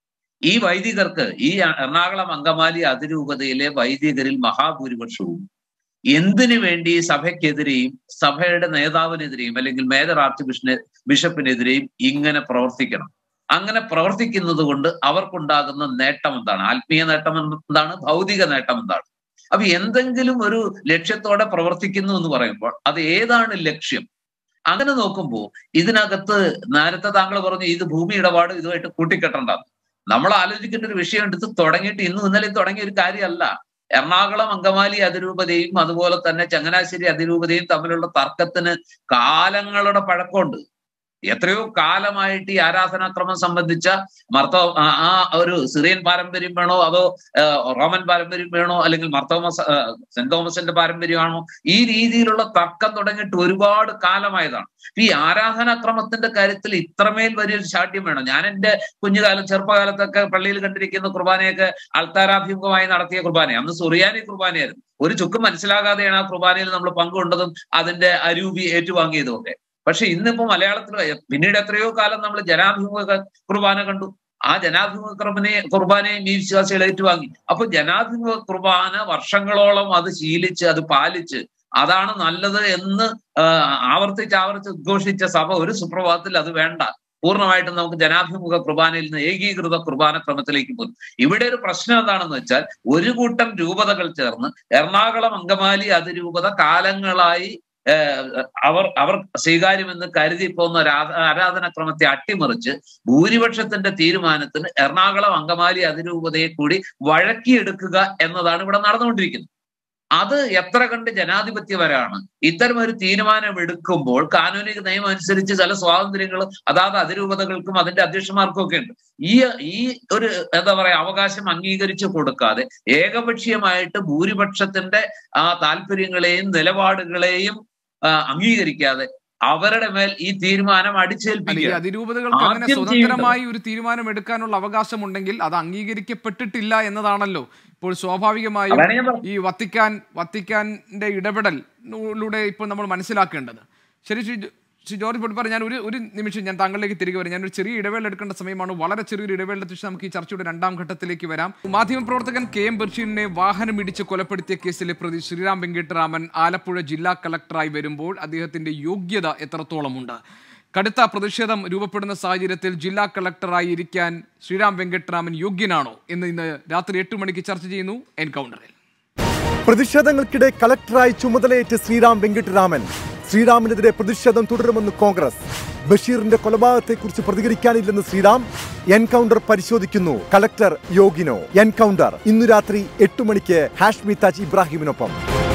ഈ വൈദികർക്ക് ഈ എറണാകുളം അങ്കമാലി അതിരൂപതയിലെ വൈദികരിൽ മഹാഭൂരിപക്ഷവും എന്തിനു വേണ്ടി സഭയ്ക്കെതിരെയും സഭയുടെ നേതാവിനെതിരെയും അല്ലെങ്കിൽ മേജർ ആർച്ച് ബിഷനെ ബിഷപ്പിനെതിരെയും ഇങ്ങനെ പ്രവർത്തിക്കണം അങ്ങനെ പ്രവർത്തിക്കുന്നത് കൊണ്ട് അവർക്കുണ്ടാകുന്ന നേട്ടം എന്താണ് ആത്മീയ നേട്ടം എന്താണ് ഭൗതിക നേട്ടം എന്താണ് അപ്പൊ എന്തെങ്കിലും ഒരു ലക്ഷ്യത്തോടെ പ്രവർത്തിക്കുന്നു എന്ന് പറയുമ്പോൾ അത് ഏതാണ് ലക്ഷ്യം അങ്ങനെ നോക്കുമ്പോൾ ഇതിനകത്ത് നേരത്തെ താങ്കൾ പറഞ്ഞു ഇത് ഭൂമി ഇടപാട് ഇതുമായിട്ട് കൂട്ടിക്കെട്ടേണ്ടത് നമ്മൾ ആലോചിക്കേണ്ട ഒരു വിഷയം എടുത്ത് തുടങ്ങിയിട്ട് ഇന്നും ഇന്നലെ തുടങ്ങിയ ഒരു കാര്യമല്ല എറണാകുളം അങ്കമാലി അതിരൂപതയും അതുപോലെ തന്നെ ചങ്ങനാശ്ശേരി അതിരൂപതയും തമ്മിലുള്ള തർക്കത്തിന് കാലങ്ങളുടെ പഴക്കമുണ്ട് എത്രയോ കാലമായിട്ട് ഈ ആരാധനാക്രമം സംബന്ധിച്ച മർത്തോ ആ ആ ഒരു സിറിയൻ പാരമ്പര്യം വേണോ അതോ ആ, റോമൻ പാരമ്പര്യം വേണോ അല്ലെങ്കിൽ മർത്തോമസ് ആ, സെന്റ് തോമസിന്റെ പാരമ്പര്യമാണോ ഈ രീതിയിലുള്ള തർക്കം തുടങ്ങിയിട്ട് ഒരുപാട് കാലമായതാണ് ഈ ആരാധനാക്രമത്തിന്റെ കാര്യത്തിൽ ഇത്രമേൽ വലിയൊരു ശാഠ്യം വേണം ഞാൻ എന്റെ കുഞ്ഞുകാലം ചെറുപ്പകാലത്തൊക്കെ പള്ളിയിൽ കണ്ടിരിക്കുന്ന കുർബാനയൊക്കെ അൾത്താരാഭിമുഖമായി നടത്തിയ കുർബാന അന്ന് സുറിയാനി കുർബാനയായിരുന്നു ഒരു ചുക്ക് മനസ്സിലാകാതെയാണ് ആ കുർബാനയിൽ നമ്മൾ പങ്കുകൊണ്ടതും അതിന്റെ അരൂപി ഏറ്റുവാങ്ങിയതും ഒക്കെ പക്ഷെ ഇന്നിപ്പോ മലയാളത്തിൽ പിന്നീട് എത്രയോ കാലം നമ്മൾ ജനാഭിമുഖ കുർബാന കണ്ടു ആ ജനാഭിമുഖ കുർബാനയെ കുർബാനയും ഈ വിശ്വാസികൾ ഏറ്റുവാങ്ങി അപ്പൊ ജനാഭിമുഖ കുർബാന വർഷങ്ങളോളം അത് ശീലിച്ച് അത് പാലിച്ച് അതാണ് നല്ലത് എന്ന് ആ, ആവർത്തിച്ച് ആവർത്തിച്ച് ഉദ്ഘോഷിച്ച സഭ ഒരു സുപ്രഭാതത്തിൽ അത് വേണ്ട പൂർണ്ണമായിട്ടും നമുക്ക് ജനാഭിമുഖ കുർബാനയിൽ നിന്ന് ഏകീകൃത കുർബാന ക്രമത്തിലേക്ക് പോകും ഇവിടെ ഒരു പ്രശ്നം എന്താണെന്ന് വെച്ചാൽ ഒരു കൂട്ടം രൂപതകൾ ചേർന്ന് എറണാകുളം അങ്കമാലി അതിരൂപത കാലങ്ങളായി ഏഹ്, അവർ അവർ സ്വീകാര്യമെന്ന് കരുതി പോകുന്ന ഒരു ആരാ- ആരാധനാക്രമത്തെ അട്ടിമറിച്ച് ഭൂരിപക്ഷത്തിന്റെ തീരുമാനത്തിന് എറണാകുളം അങ്കമാലി അതിരൂപതയെ കൂടി വഴക്കിയെടുക്കുക എന്നതാണ് ഇവിടെ നടന്നുകൊണ്ടിരിക്കുന്നത് അത് എത്ര കണ്ട് ജനാധിപത്യപരമാണ് ഇത്തരം ഒരു തീരുമാനം എടുക്കുമ്പോൾ കാനൂനിക നിയമം അനുസരിച്ച് ചില സ്വാതന്ത്ര്യങ്ങൾ അതാത് അതിരൂപതകൾക്കും അതിന്റെ അധ്യക്ഷന്മാർക്കും ഒക്കെ ഉണ്ട് ഈ ഈ ഒരു എന്താ പറയാ അവകാശം അംഗീകരിച്ചു കൊടുക്കാതെ ഏകപക്ഷീയമായിട്ട് ഭൂരിപക്ഷത്തിന്റെ ആ താല്പര്യങ്ങളെയും നിലപാടുകളെയും ആ, അംഗീകരിക്കാതെ അവരുടെ മേൽ ഈ തീരുമാനം അല്ല ഈ അടിച്ചേൽപ്പിക്കുക അതിരൂപതകൾക്ക് അങ്ങനെ ആദ്യം സ്വതന്ത്രമായി ഒരു തീരുമാനം എടുക്കാനുള്ള അവകാശമുണ്ടെങ്കിൽ അത് അംഗീകരിക്കപ്പെട്ടിട്ടില്ല എന്നതാണല്ലോ ഇപ്പോൾ സ്വാഭാവികമായും അതാണ് ഞാൻ പറഞ്ഞത്. ഈ വത്തിക്കാൻ വത്തിക്കാന്റെ ഇടപെടലിലൂടെ ഇപ്പോൾ നമ്മൾ മനസ്സിലാക്കേണ്ടത് ശരി ശ്രീ ജോ- ശ്രീ ജോർജ് പൊട്ടിപ്പറ ഞാൻ ഒരു ഒരു നിമിഷം ഞാൻ താങ്കളിലേക്ക് തിരികെ വരാം ഞാനൊരു ചെറിയ ഇടവേള എടുക്കേണ്ട സമയമാണ് വളരെ ചെറിയൊരു ഇടവേള ശേഷം നമുക്ക് ഈ ചർച്ചയുടെ രണ്ടാം ഘട്ടത്തിലേക്ക് വരാം മാധ്യമപ്രവർത്തകൻ കെ എം ബഷീറിനെ വാഹനമിടിച്ച് കൊലപ്പെടുത്തിയ കേസിലെ പ്രതി ശ്രീറാം വെങ്കിട്ടരാമൻ ആലപ്പുഴ ജില്ലാ കളക്ടറായി വരുമ്പോൾ അദ്ദേഹത്തിന്റെ യോഗ്യത എത്രത്തോളമുണ്ട് കടുത്ത പ്രതിഷേധം രൂപപ്പെടുന്ന സാഹചര്യത്തിൽ ജില്ലാ കളക്ടറായി ഇരിക്കാൻ ശ്രീറാം വെങ്കട്ടരാമൻ യോഗ്യനാണോ എന്ന് ഇന്ന് രാത്രി എട്ട് മണിക്ക് ചർച്ച ചെയ്യുന്നു എൻകൗണ്ടറിൽ പ്രതിഷേധങ്ങൾക്കിടെ കളക്ടറായി ചുമതലയേറ്റ ശ്രീറാം വെങ്കിട്ടരാമൻ ശ്രീറാമിനെതിരെ പ്രതിഷേധം തുടരുമെന്ന് കോൺഗ്രസ് ബഷീറിന്റെ കൊലപാതകത്തെക്കുറിച്ച് പ്രതികരിക്കാനില്ലെന്ന് ശ്രീറാം എൻകൗണ്ടർ പരിശോധിക്കുന്നു കളക്ടർ യോഗിനോ എൻകൗണ്ടർ ഇന്നു രാത്രി എട്ട് മണിക്ക് ഹാഷ്മി താജ് ഇബ്രാഹിമിനൊപ്പം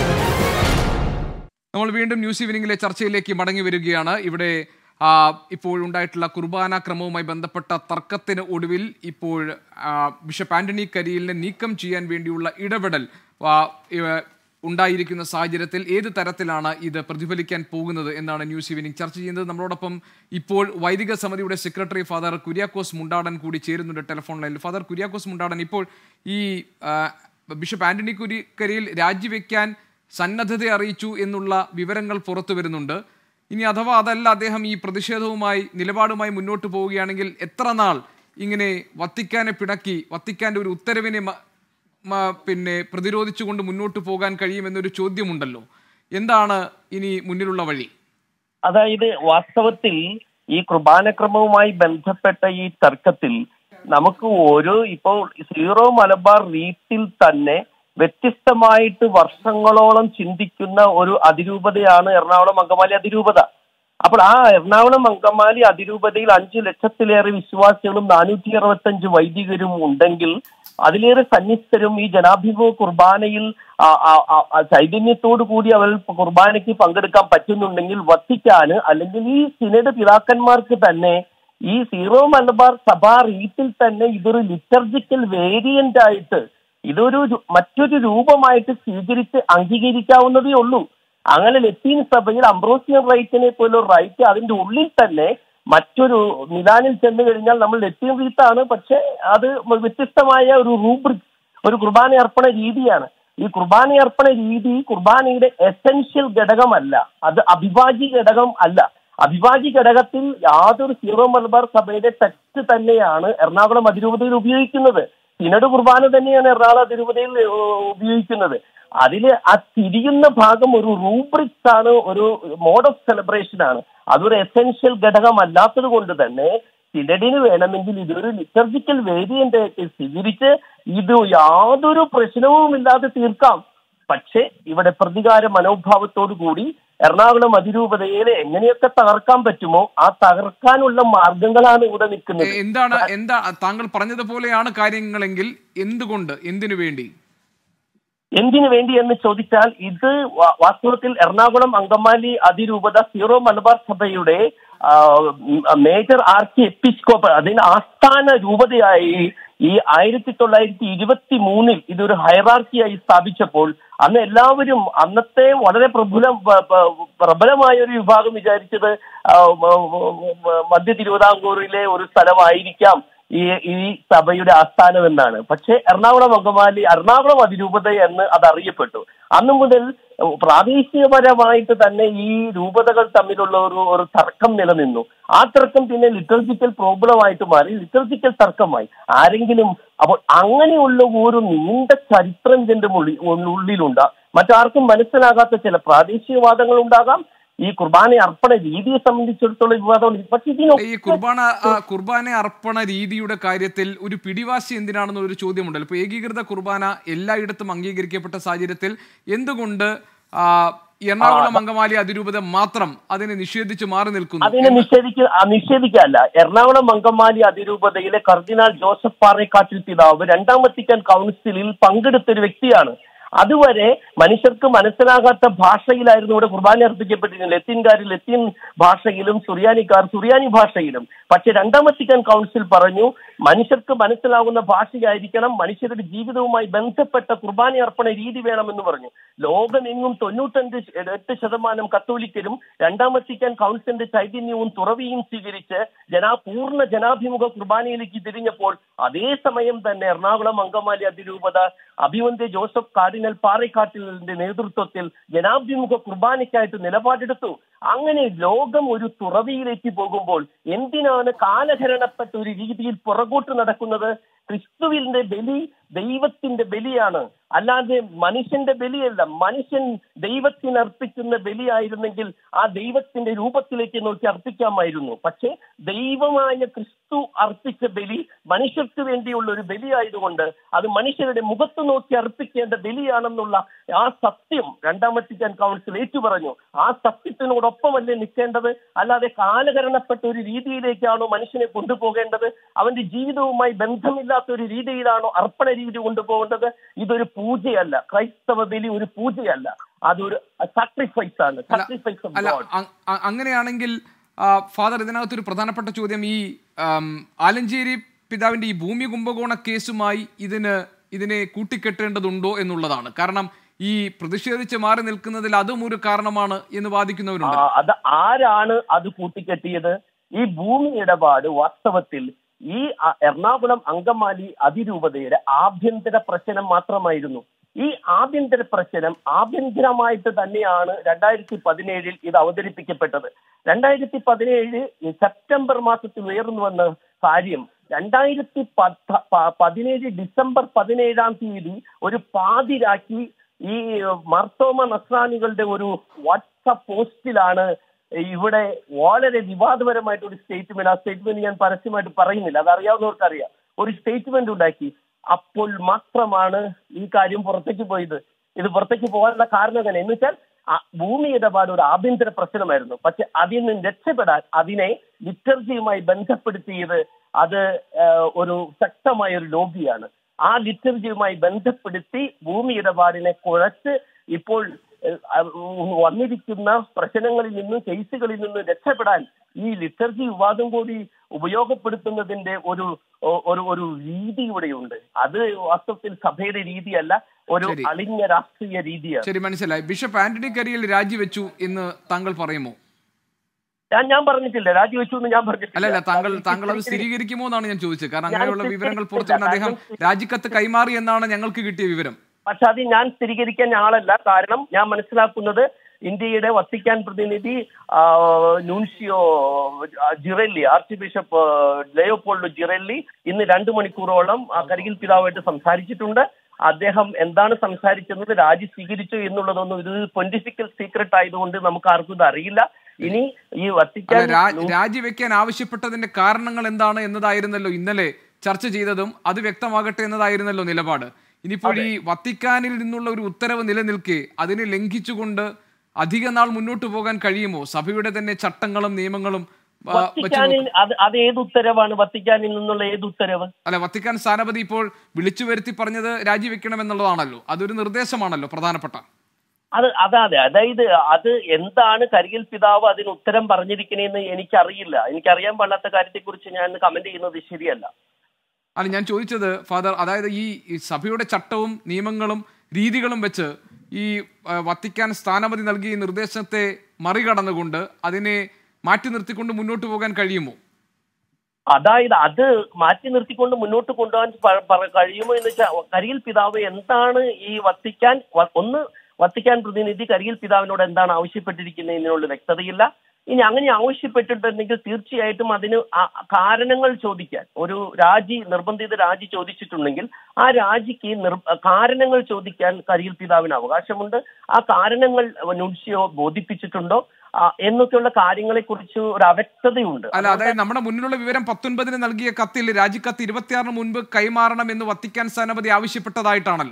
നമ്മൾ വീണ്ടും ന്യൂസ് ഈവനിങ്ങിലെ ചർച്ചയിലേക്ക് മടങ്ങി വരികയാണ് ഇവിടെ ആ, ഇപ്പോഴുണ്ടായിട്ടുള്ള കുർബാന ക്രമവുമായി ബന്ധപ്പെട്ട തർക്കത്തിന് ഒടുവിൽ ഇപ്പോൾ ആ, ബിഷപ്പ് ആന്റണി കരിയിലിനെ നീക്കം ചെയ്യാൻ വേണ്ടിയുള്ള ഇടപെടൽ ആ, ഇവ- ഉണ്ടായിരിക്കുന്ന സാഹചര്യത്തിൽ ഏത് തരത്തിലാണ് ഇത് പ്രതിഫലിക്കാൻ പോകുന്നത് എന്നാണ് ന്യൂസ് ഈവനിങ് ചർച്ച ചെയ്യുന്നത് നമ്മളോടൊപ്പം ഇപ്പോൾ വൈദിക സമിതിയുടെ സെക്രട്ടറി ഫാദർ കുര്യാക്കോസ് മുണ്ടാടൻ കൂടി ചേരുന്നുണ്ട് ടെലിഫോൺ ലൈനിൽ ഫാദർ കുര്യാക്കോസ് മുണ്ടാടൻ ഇപ്പോൾ ഈ ആ, ബിഷപ്പ് ആന്റണി കുരിക്കരിയിൽ രാജിവെക്കാൻ സന്നദ്ധത അറിയിച്ചു എന്നുള്ള വിവരങ്ങൾ പുറത്തു വരുന്നുണ്ട് ഇനി അഥവാ അതല്ല അദ്ദേഹം ഈ പ്രതിഷേധവുമായി നിലപാടുമായി മുന്നോട്ട് പോവുകയാണെങ്കിൽ എത്ര നാൾ ഇങ്ങനെ വത്തിക്കാനെ പിണക്കി വത്തിക്കാന്റെ ഒരു ഉത്തരവിനെ മ- മ- പിന്നെ പ്രതിരോധിച്ചുകൊണ്ട് മുന്നോട്ട് പോകാൻ കഴിയുമെന്നൊരു ചോദ്യമുണ്ടല്ലോ എന്താണ് ഇനി മുന്നിലുള്ള വഴി അതായത് വാസ്തവത്തിൽ ഈ കുർബാനക്രമവുമായി ബന്ധപ്പെട്ട ഈ തർക്കത്തിൽ നമുക്ക് ഒരു ഇപ്പോൾ സീറോ മലബാർ റീത്തിൽ തന്നെ വ്യത്യസ്തമായിട്ട് വർഷങ്ങളോളം ചിന്തിക്കുന്ന ഒരു അതിരൂപതയാണ് എറണാകുളം അങ്കമാലി അതിരൂപത അപ്പോൾ ആ എറണാകുളം അങ്കമാലി അതിരൂപതയിൽ അഞ്ചു ലക്ഷത്തിലേറെ വിശ്വാസികളും നാനൂറ്റി അറുപത്തഞ്ച് വൈദികരും ഉണ്ടെങ്കിൽ അതിലേറെ സന്നിസ്ഥരും ഈ ജനാഭിമുഖ കുർബാനയിൽ ആ, ആ, ആ, ആ ചൈതന്യത്തോടു കൂടി അവർ കുർബാനയ്ക്ക് പങ്കെടുക്കാൻ പറ്റുന്നുണ്ടെങ്കിൽ വത്തിക്കാന് അല്ലെങ്കിൽ ഈ സിനഡ് പിതാക്കന്മാർക്ക് തന്നെ ഈ സീറോ മലബാർ സഭാ റീത്തിൽ തന്നെ ഇതൊരു ലിറ്റർജിക്കൽ വേരിയന്റ് ആയിട്ട് ഇതൊരു രു- മറ്റൊരു രൂപമായിട്ട് സ്വീകരിച്ച് അംഗീകരിക്കാവുന്നതേ ഉള്ളൂ അങ്ങനെ ലത്തീൻ സഭയിൽ അംബ്രോസിയൻ റൈറ്റിനെ പോലൊരു റൈറ്റ് അതിന്റെ ഉള്ളിൽ തന്നെ മറ്റൊരു മിലാനിൽ ചെന്ന് കഴിഞ്ഞാൽ നമ്മൾ ലത്തീൻ റീത്താണ് പക്ഷെ അത് വ്യത്യസ്തമായ ഒരു റൂബ്രിക് ഒരു കുർബാന അർപ്പണ രീതിയാണ് ഈ കുർബാന അർപ്പണ രീതി കുർബാനയുടെ എസെൻഷ്യൽ ഘടകമല്ല അത് അവിഭാജ്യ ഘടകം അല്ല അവിഭാജ്യ ഘടകത്തിൽ യാതൊരു സീറോ മലബാർ സഭയുടെ ടെക്സ്റ്റ് തന്നെയാണ് എറണാകുളം അതിരൂപതയിൽ ഉപയോഗിക്കുന്നത് സിനഡ് കുർബാന തന്നെയാണ് എറണാകുളം അതിരൂപതയിൽ ഏഹ്, ഉപയോഗിക്കുന്നത് അതില് ആ തിരിയുന്ന ഭാഗം ഒരു റൂബ്രിക്സ് ആണ് ഒരു മോഡ് ഓഫ് സെലിബ്രേഷൻ ആണ് അതൊരു എസെൻഷ്യൽ ഘടകമല്ലാത്തത് കൊണ്ട് തന്നെ സിനഡിന് വേണമെങ്കിൽ ഇതൊരു ലിറ്റർജിക്കൽ വേരിയന്റ് ആയിട്ട് സ്വീകരിച്ച് ഇത് യാതൊരു പ്രശ്നവുമില്ലാതെ തീർക്കാം പക്ഷേ ഇവിടെ പ്രതികാര മനോഭാവത്തോടു കൂടി എറണാകുളം അതിരൂപതയെ എങ്ങനെയൊക്കെ തകർക്കാൻ പറ്റുമോ ആ തകർക്കാനുള്ള മാർഗങ്ങളാണ് ഇവിടെ നിൽക്കുന്നത് എന്താണ് എന്താ താങ്കൾ പറഞ്ഞതുപോലെയാണ് കാര്യങ്ങളെങ്കിൽ എന്തുകൊണ്ട് എന്തിനു വേണ്ടി എന്തിനു വേണ്ടി എന്ന് ചോദിച്ചാൽ ഇത് വാ- വാസ്തവത്തിൽ എറണാകുളം അങ്കമാലി അതിരൂപത സീറോ മലബാർ സഭയുടെ ആ, ഉം, മേജർ ആർക്കി എപ്പിസ്കോപ്പ് അതിന് ആസ്ഥാന രൂപതയായി ഈ ആയിരത്തി തൊള്ളായിരത്തി ഇരുപത്തി മൂന്നിൽ ഇതൊരു ഹൈറാർക്കിയായി സ്ഥാപിച്ചപ്പോൾ അന്ന് എല്ലാവരും അന്നത്തെ വളരെ പ്രബുലം പ- പ- പ്രബലമായ ഒരു വിഭാഗം വിചാരിച്ചത് ആ, മ- മ- മധ്യ തിരുവിതാംകൂറിലെ ഒരു സ്ഥലമായിരിക്കാം ഈ ഈ സഭയുടെ ആസ്ഥാനം എന്നാണ് പക്ഷേ എറണാകുളം അങ്കമാലി എറണാകുളം അതിരൂപത എന്ന് അത് അറിയപ്പെട്ടു അന്നു മുതൽ പ്രാദേശികപരമായിട്ട് തന്നെ ഈ രൂപതകൾ തമ്മിലുള്ള ഒരു ഒരു തർക്കം നിലനിന്നു ആ തർക്കം പിന്നെ ലിറ്റർജിക്കൽ പ്രോബ്ലം ആയിട്ട് മാറി ലിറ്റർജിക്കൽ തർക്കമായി ആരെങ്കിലും അപ്പോൾ അങ്ങനെയുള്ള ഒരു നീണ്ട ചരിത്രം ഇതിന്റെ ഉള്ളി- ഉള്ളിലുണ്ട് മറ്റാർക്കും മനസ്സിലാകാത്ത ചില പ്രാദേശികവാദങ്ങൾ ഉണ്ടാകാം ഈ കുർബാന അർപ്പണ രീതിയെ സംബന്ധിച്ചിടത്തോളം വിവാദമുണ്ട് പക്ഷെ ഈ ഇതിനൊക്കെ കുർബാന ആ, കുർബാന അർപ്പണ രീതിയുടെ കാര്യത്തിൽ ഒരു പിടിവാശി എന്തിനാണെന്ന് ഒരു ചോദ്യമുണ്ടല്ലോ ഇപ്പൊ ഏകീകൃത കുർബാന എല്ലായിടത്തും അംഗീകരിക്കപ്പെട്ട സാഹചര്യത്തിൽ എന്തുകൊണ്ട് ആ, എറണാകുളം അങ്കമാലി അതിരൂപത മാത്രം അതിനെ നിഷേധിച്ച് മാറി നിൽക്കുന്നു അതിനെ നിഷേധിക്ക ആ, നിഷേധിക്കല്ല എറണാകുളം അങ്കമാലി അതിരൂപതയിലെ കർദിനാൾ ജോസഫ് പാറേക്കാട്ടിൽ പിതാവ് രണ്ടാം വത്തിക്കാൻ കൗൺസിലിൽ പങ്കെടുത്ത ഒരു വ്യക്തിയാണ് അതുവരെ മനുഷ്യർക്ക് മനസ്സിലാകാത്ത ഭാഷയിലായിരുന്നു ഇവിടെ കുർബാന അർപ്പിക്കപ്പെട്ടിരുന്നത് ലത്തീൻകാർ ലത്തീൻ ഭാഷയിലും സുറിയാനിക്കാർ സുറിയാനി ഭാഷയിലും പക്ഷെ രണ്ടാം വത്തിക്കാൻ കൗൺസിൽ പറഞ്ഞു മനുഷ്യർക്ക് മനസ്സിലാകുന്ന ഭാഷയായിരിക്കണം മനുഷ്യരുടെ ജീവിതവുമായി ബന്ധപ്പെട്ട കുർബാന അർപ്പണ രീതി വേണമെന്ന് പറഞ്ഞു ലോകമെങ്ങും തൊണ്ണൂറ്റഞ്ച് ശ- എട്ട് ശതമാനം കത്തോലിക്കരും രണ്ടാം വത്തിക്കാൻ കൗൺസിലിന്റെ ചൈതന്യവും തുറവിയും സ്വീകരിച്ച് ജനാ പൂർണ്ണ ജനാഭിമുഖ കുർബാനയിലേക്ക് തിരിഞ്ഞപ്പോൾ അതേസമയം തന്നെ എറണാകുളം അങ്കമാലി അതിരൂപത അഭിവന്ധ്യ ജോസഫ് കാർഡിനൽ പാറേക്കാട്ടിലിന്റെ നേതൃത്വത്തിൽ ജനാഭിമുഖ കുർബാനയ്ക്കായിട്ട് നിലപാടെടുത്തു അങ്ങനെ ലോകം ഒരു തുറവിയിലേക്ക് പോകുമ്പോൾ എന്തിനാണ് കാലഹരണപ്പെട്ട ഒരു രീതിയിൽ പുറകോട്ട് നടക്കുന്നത് ക്രിസ്തുവിന്റെ ബലി ദൈവത്തിന്റെ ബലിയാണ് അല്ലാതെ മനുഷ്യന്റെ ബലിയല്ല മനുഷ്യൻ ദൈവത്തിന് അർപ്പിക്കുന്ന ബലിയായിരുന്നെങ്കിൽ ആ ദൈവത്തിന്റെ രൂപത്തിലേക്ക് നോക്കി അർപ്പിക്കാമായിരുന്നു പക്ഷേ ദൈവമായ ക്രിസ്തു അർപ്പിച്ച ബലി മനുഷ്യർക്ക് വേണ്ടിയുള്ള ഒരു ബലിയായതുകൊണ്ട് അത് മനുഷ്യരുടെ മുഖത്ത് നോക്കി അർപ്പിക്കേണ്ട ബലിയാണെന്നുള്ള ആ സത്യം രണ്ടാം വത്തിക്കാൻ കൗൺസിൽ ഏറ്റുപറഞ്ഞു ആ സത്യത്തിനോടൊപ്പമല്ലേ നിൽക്കേണ്ടത് അല്ലാതെ കാലകരണപ്പെട്ട ഒരു രീതിയിലേക്കാണോ മനുഷ്യനെ കൊണ്ടുപോകേണ്ടത് അവന്റെ ജീവിതവുമായി ബന്ധമില്ലാത്ത ഒരു രീതിയിലാണോ അർപ്പണ രീതി കൊണ്ടുപോകേണ്ടത് ഇതൊരു പൂജയല്ല ക്രൈസ്തവ ബലി ഒരു പൂജയല്ല അതൊരു സാക്രിഫൈസ് ആണ് സാക്രിഫൈസ് ഓഫ് അല്ല ഗോഡ് അ- അ- അങ്ങനെയാണെങ്കിൽ ആ, ഫാദർ ഇതിനകത്തൊരു പ്രധാനപ്പെട്ട ചോദ്യം ഈ ആം, ആലഞ്ചേരി പിതാവിന്റെ ഈ ഭൂമി കുംഭകോണ കേസുമായി ഇതിന് ഇതിനെ കൂട്ടിക്കെട്ടേണ്ടതുണ്ടോ എന്നുള്ളതാണ് കാരണം ഈ പ്രതിഷേധിച്ച് മാറി നിൽക്കുന്നതിൽ അതും ഒരു കാരണമാണ് എന്ന് വാദിക്കുന്നവരുണ്ട് ആ, അത് ആരാണ് അത് കൂട്ടിക്കെട്ടിയത് ഈ ഭൂമി ഇടപാട് വാസ്തവത്തിൽ ഈ അ- എറണാകുളം അങ്കമാലി അതിരൂപതയുടെ ആഭ്യന്തര പ്രശ്നം മാത്രമായിരുന്നു ഈ ആഭ്യന്തര പ്രശ്നം ആഭ്യന്തരമായിട്ട് തന്നെയാണ് രണ്ടായിരത്തി പതിനേഴിൽ ഇത് അവതരിപ്പിക്കപ്പെട്ടത് രണ്ടായിരത്തി പതിനേഴ് സെപ്റ്റംബർ മാസത്തിൽ ഉയർന്നു വന്ന കാര്യം രണ്ടായിരത്തി പത്ത് പ- പതിനേഴ് ഡിസംബർ പതിനേഴാം തീയതി ഒരു പാതിരാക്കി ഈ മർത്തോമ നസ്രാനികളുടെ ഒരു വാട്സപ്പ് പോസ്റ്റിലാണ് ഇവിടെ വളരെ വിവാദപരമായിട്ട് ഒരു സ്റ്റേറ്റ്മെന്റ് ആ സ്റ്റേറ്റ്മെന്റ് ഞാൻ പരസ്യമായിട്ട് പറയുന്നില്ല അത് അറിയാവുന്നവർക്ക് അറിയാം ഒരു സ്റ്റേറ്റ്മെന്റ് ഉണ്ടാക്കി അപ്പോൾ മാത്രമാണ് ഈ കാര്യം പുറത്തേക്ക് പോയത് ഇത് പുറത്തേക്ക് പോകാനുള്ള കാരണം തന്നെ എന്ന് വെച്ചാൽ ആ ഭൂമി ഇടപാട് ഒരു ആഭ്യന്തര പ്രശ്നമായിരുന്നു പക്ഷെ അതിൽ നിന്ന് രക്ഷപ്പെടാൻ അതിനെ ലിറ്റർജിയുമായി ബന്ധപ്പെടുത്തിയത് അത് ആ, ഒരു ശക്തമായ ഒരു ലോബിയാണ് ആ ലിറ്റർജിയുമായി ബന്ധപ്പെടുത്തി ഭൂമി ഇടപാടിനെ കുഴച്ച് ഇപ്പോൾ ഏഹ്, അഹ് വന്നിരിക്കുന്ന പ്രശ്നങ്ങളിൽ നിന്നും കേസുകളിൽ നിന്നും രക്ഷപ്പെടാൻ ഈ ലിറ്റർജി വിവാദം കൂടി ഉപയോഗപ്പെടുത്തുന്നതിന്റെ ഒരു ഒ- ഒരു ഒരു രീതി ഇവിടെയുണ്ട് അത് വാസ്തവത്തിൽ സഭയുടെ രീതിയല്ല ഒരു ശരി. അളിഞ്ഞ രാഷ്ട്രീയ രീതിയാണ് ശരി മനസ്സിലായി ബിഷപ്പ് ആന്റണി കരിയിൽ രാജിവെച്ചു എന്ന് താങ്കൾ പറയുമോ ഞാൻ ഞാൻ പറഞ്ഞിട്ടില്ല രാജിവെച്ചു എന്ന് ഞാൻ അല്ലല്ല പറഞ്ഞിട്ടില്ല താങ്കൾ താങ്കൾ അത് സ്ഥിരീകരിക്കുമോ എന്നാണ് ഞാൻ ചോദിച്ചത് കാരണം ഞാൻ അങ്ങനെയുള്ള വിവരങ്ങൾ സ്ഥിരീകരിച്ചില്ല. പുറത്തുവരുന്ന അദ്ദേഹം താങ്കൾ രാജിക്കത്ത് കൈമാറി എന്നാണ് ഞങ്ങൾക്ക് കിട്ടിയ വിവരം പക്ഷെ അത് ഞാൻ സ്ഥിരീകരിക്കാൻ ആളല്ല കാരണം ഞാൻ മനസ്സിലാക്കുന്നത് ഇന്ത്യയുടെ വത്തിക്കാൻ പ്രതിനിധി ആ, നൂൻഷിയോ ആ, ജിറെല്ലി ആർച്ച് ബിഷപ്പ് ആ, ലയോപോൾഡോ ജിറെല്ലി ഇന്ന് രണ്ടു മണിക്കൂറോളം ആ കരികിൽ പിതാവായിട്ട് സംസാരിച്ചിട്ടുണ്ട് അദ്ദേഹം എന്താണ് സംസാരിച്ചത് രാജി സ്വീകരിച്ചു എന്നുള്ളതൊന്നും ഇത് പൊളിറ്റിക്കൽ സീക്രട്ട് ആയതുകൊണ്ട് നമുക്ക് ആർക്കും ഇത് അറിയില്ല ഇനി ഈ അല്ല വത്തിക്കാൻ രാ- രാജിവെക്കാൻ ആവശ്യപ്പെട്ടതിന്റെ കാരണങ്ങൾ എന്താണ് എന്നതായിരുന്നല്ലോ ഇന്നലെ ചർച്ച ചെയ്തതും അത് വ്യക്തമാകട്ടെ എന്നതായിരുന്നല്ലോ നിലപാട് ഇനിയിപ്പോൾ ഈ വത്തിക്കാനിൽ നിന്നുള്ള ഒരു ഉത്തരവ് നിലനിൽക്കെ അതിനെ ലംഘിച്ചുകൊണ്ട് അധിക നാൾ മുന്നോട്ട് പോകാൻ കഴിയുമോ സഭയുടെ തന്നെ ചട്ടങ്ങളും നിയമങ്ങളും ആ, വെച്ച് വത്തിക്കാനിൽ അത് അത് ഏത് ഉത്തരവാണ് വത്തിക്കാനിൽ നിന്നുള്ള ഏത് ഉത്തരവ് അല്ല വത്തിക്കാൻ സ്ഥാനപതി ഇപ്പോൾ വിളിച്ചു വരുത്തി പറഞ്ഞത് രാജിവെക്കണം എന്നുള്ളതാണല്ലോ അതൊരു നിർദ്ദേശമാണല്ലോ പ്രധാനപ്പെട്ട അത് അതാതെ അതായത് അത് എന്താണ് കരികിൽ പിതാവ് അതിന് ഉത്തരം പറഞ്ഞിരിക്കണേന്ന് എനിക്കറിയില്ല എനിക്കറിയാൻ പാടാത്ത കാര്യത്തെക്കുറിച്ച് ഞാൻ കമന്റ് ചെയ്യുന്നത് ശരിയല്ല അല്ല ഞാൻ ചോദിച്ചത് ഫാദർ അതായത് ഈ ഈ സഭയുടെ ചട്ടവും നിയമങ്ങളും രീതികളും വെച്ച് ഈ ആ, വത്തിക്കാൻ സ്ഥാനപതി നൽകിയ ഈ നിർദ്ദേശത്തെ മറികടന്നുകൊണ്ട് അതിനെ മാറ്റി നിർത്തിക്കൊണ്ട് മുന്നോട്ട് പോകാൻ കഴിയുമോ അതായത് അത് മാറ്റി നിർത്തിക്കൊണ്ട് മുന്നോട്ട് കൊണ്ടുപോകാൻ പ- പ- കഴിയുമോ എന്ന് വെച്ചാൽ കരികിൽ പിതാവ് എന്താണ് ഈ വത്തിക്കാൻ വ- ഒന്ന് വത്തിക്കാൻ പ്രതിനിധി കരികിൽ പിതാവിനോട് എന്താണ് ആവശ്യപ്പെട്ടിരിക്കുന്നത് എന്നുള്ള വ്യക്തതയില്ല ഇനി അങ്ങനെ ആവശ്യപ്പെട്ടിട്ടുണ്ടെങ്കിൽ തീർച്ചയായിട്ടും അതിന് ആ- കാരണങ്ങൾ ചോദിക്കാൻ ഒരു രാജി നിർബന്ധിത രാജി ചോദിച്ചിട്ടുണ്ടെങ്കിൽ ആ രാജിക്ക് നിർ കാരണങ്ങൾ ചോദിക്കാൻ കരികിൽ പിതാവിന് അവകാശമുണ്ട് ആ കാരണങ്ങൾ നുൻഷിയോ ബോധിപ്പിച്ചിട്ടുണ്ടോ ആ, എന്നൊക്കെയുള്ള കാര്യങ്ങളെ കുറിച്ച് ഒരു അവ്യക്തതയുണ്ട് അല്ല അതായത് നമ്മുടെ മുന്നിലുള്ള വിവരം പത്തൊൻപതിന് നൽകിയ കത്തിൽ രാജിക്കത്ത് ഇരുപത്തിയാറിന് മുൻപ് കൈമാറണം എന്ന് വത്തിക്കാൻ സ്ഥാനപതി ആവശ്യപ്പെട്ടതായിട്ടാണല്ലോ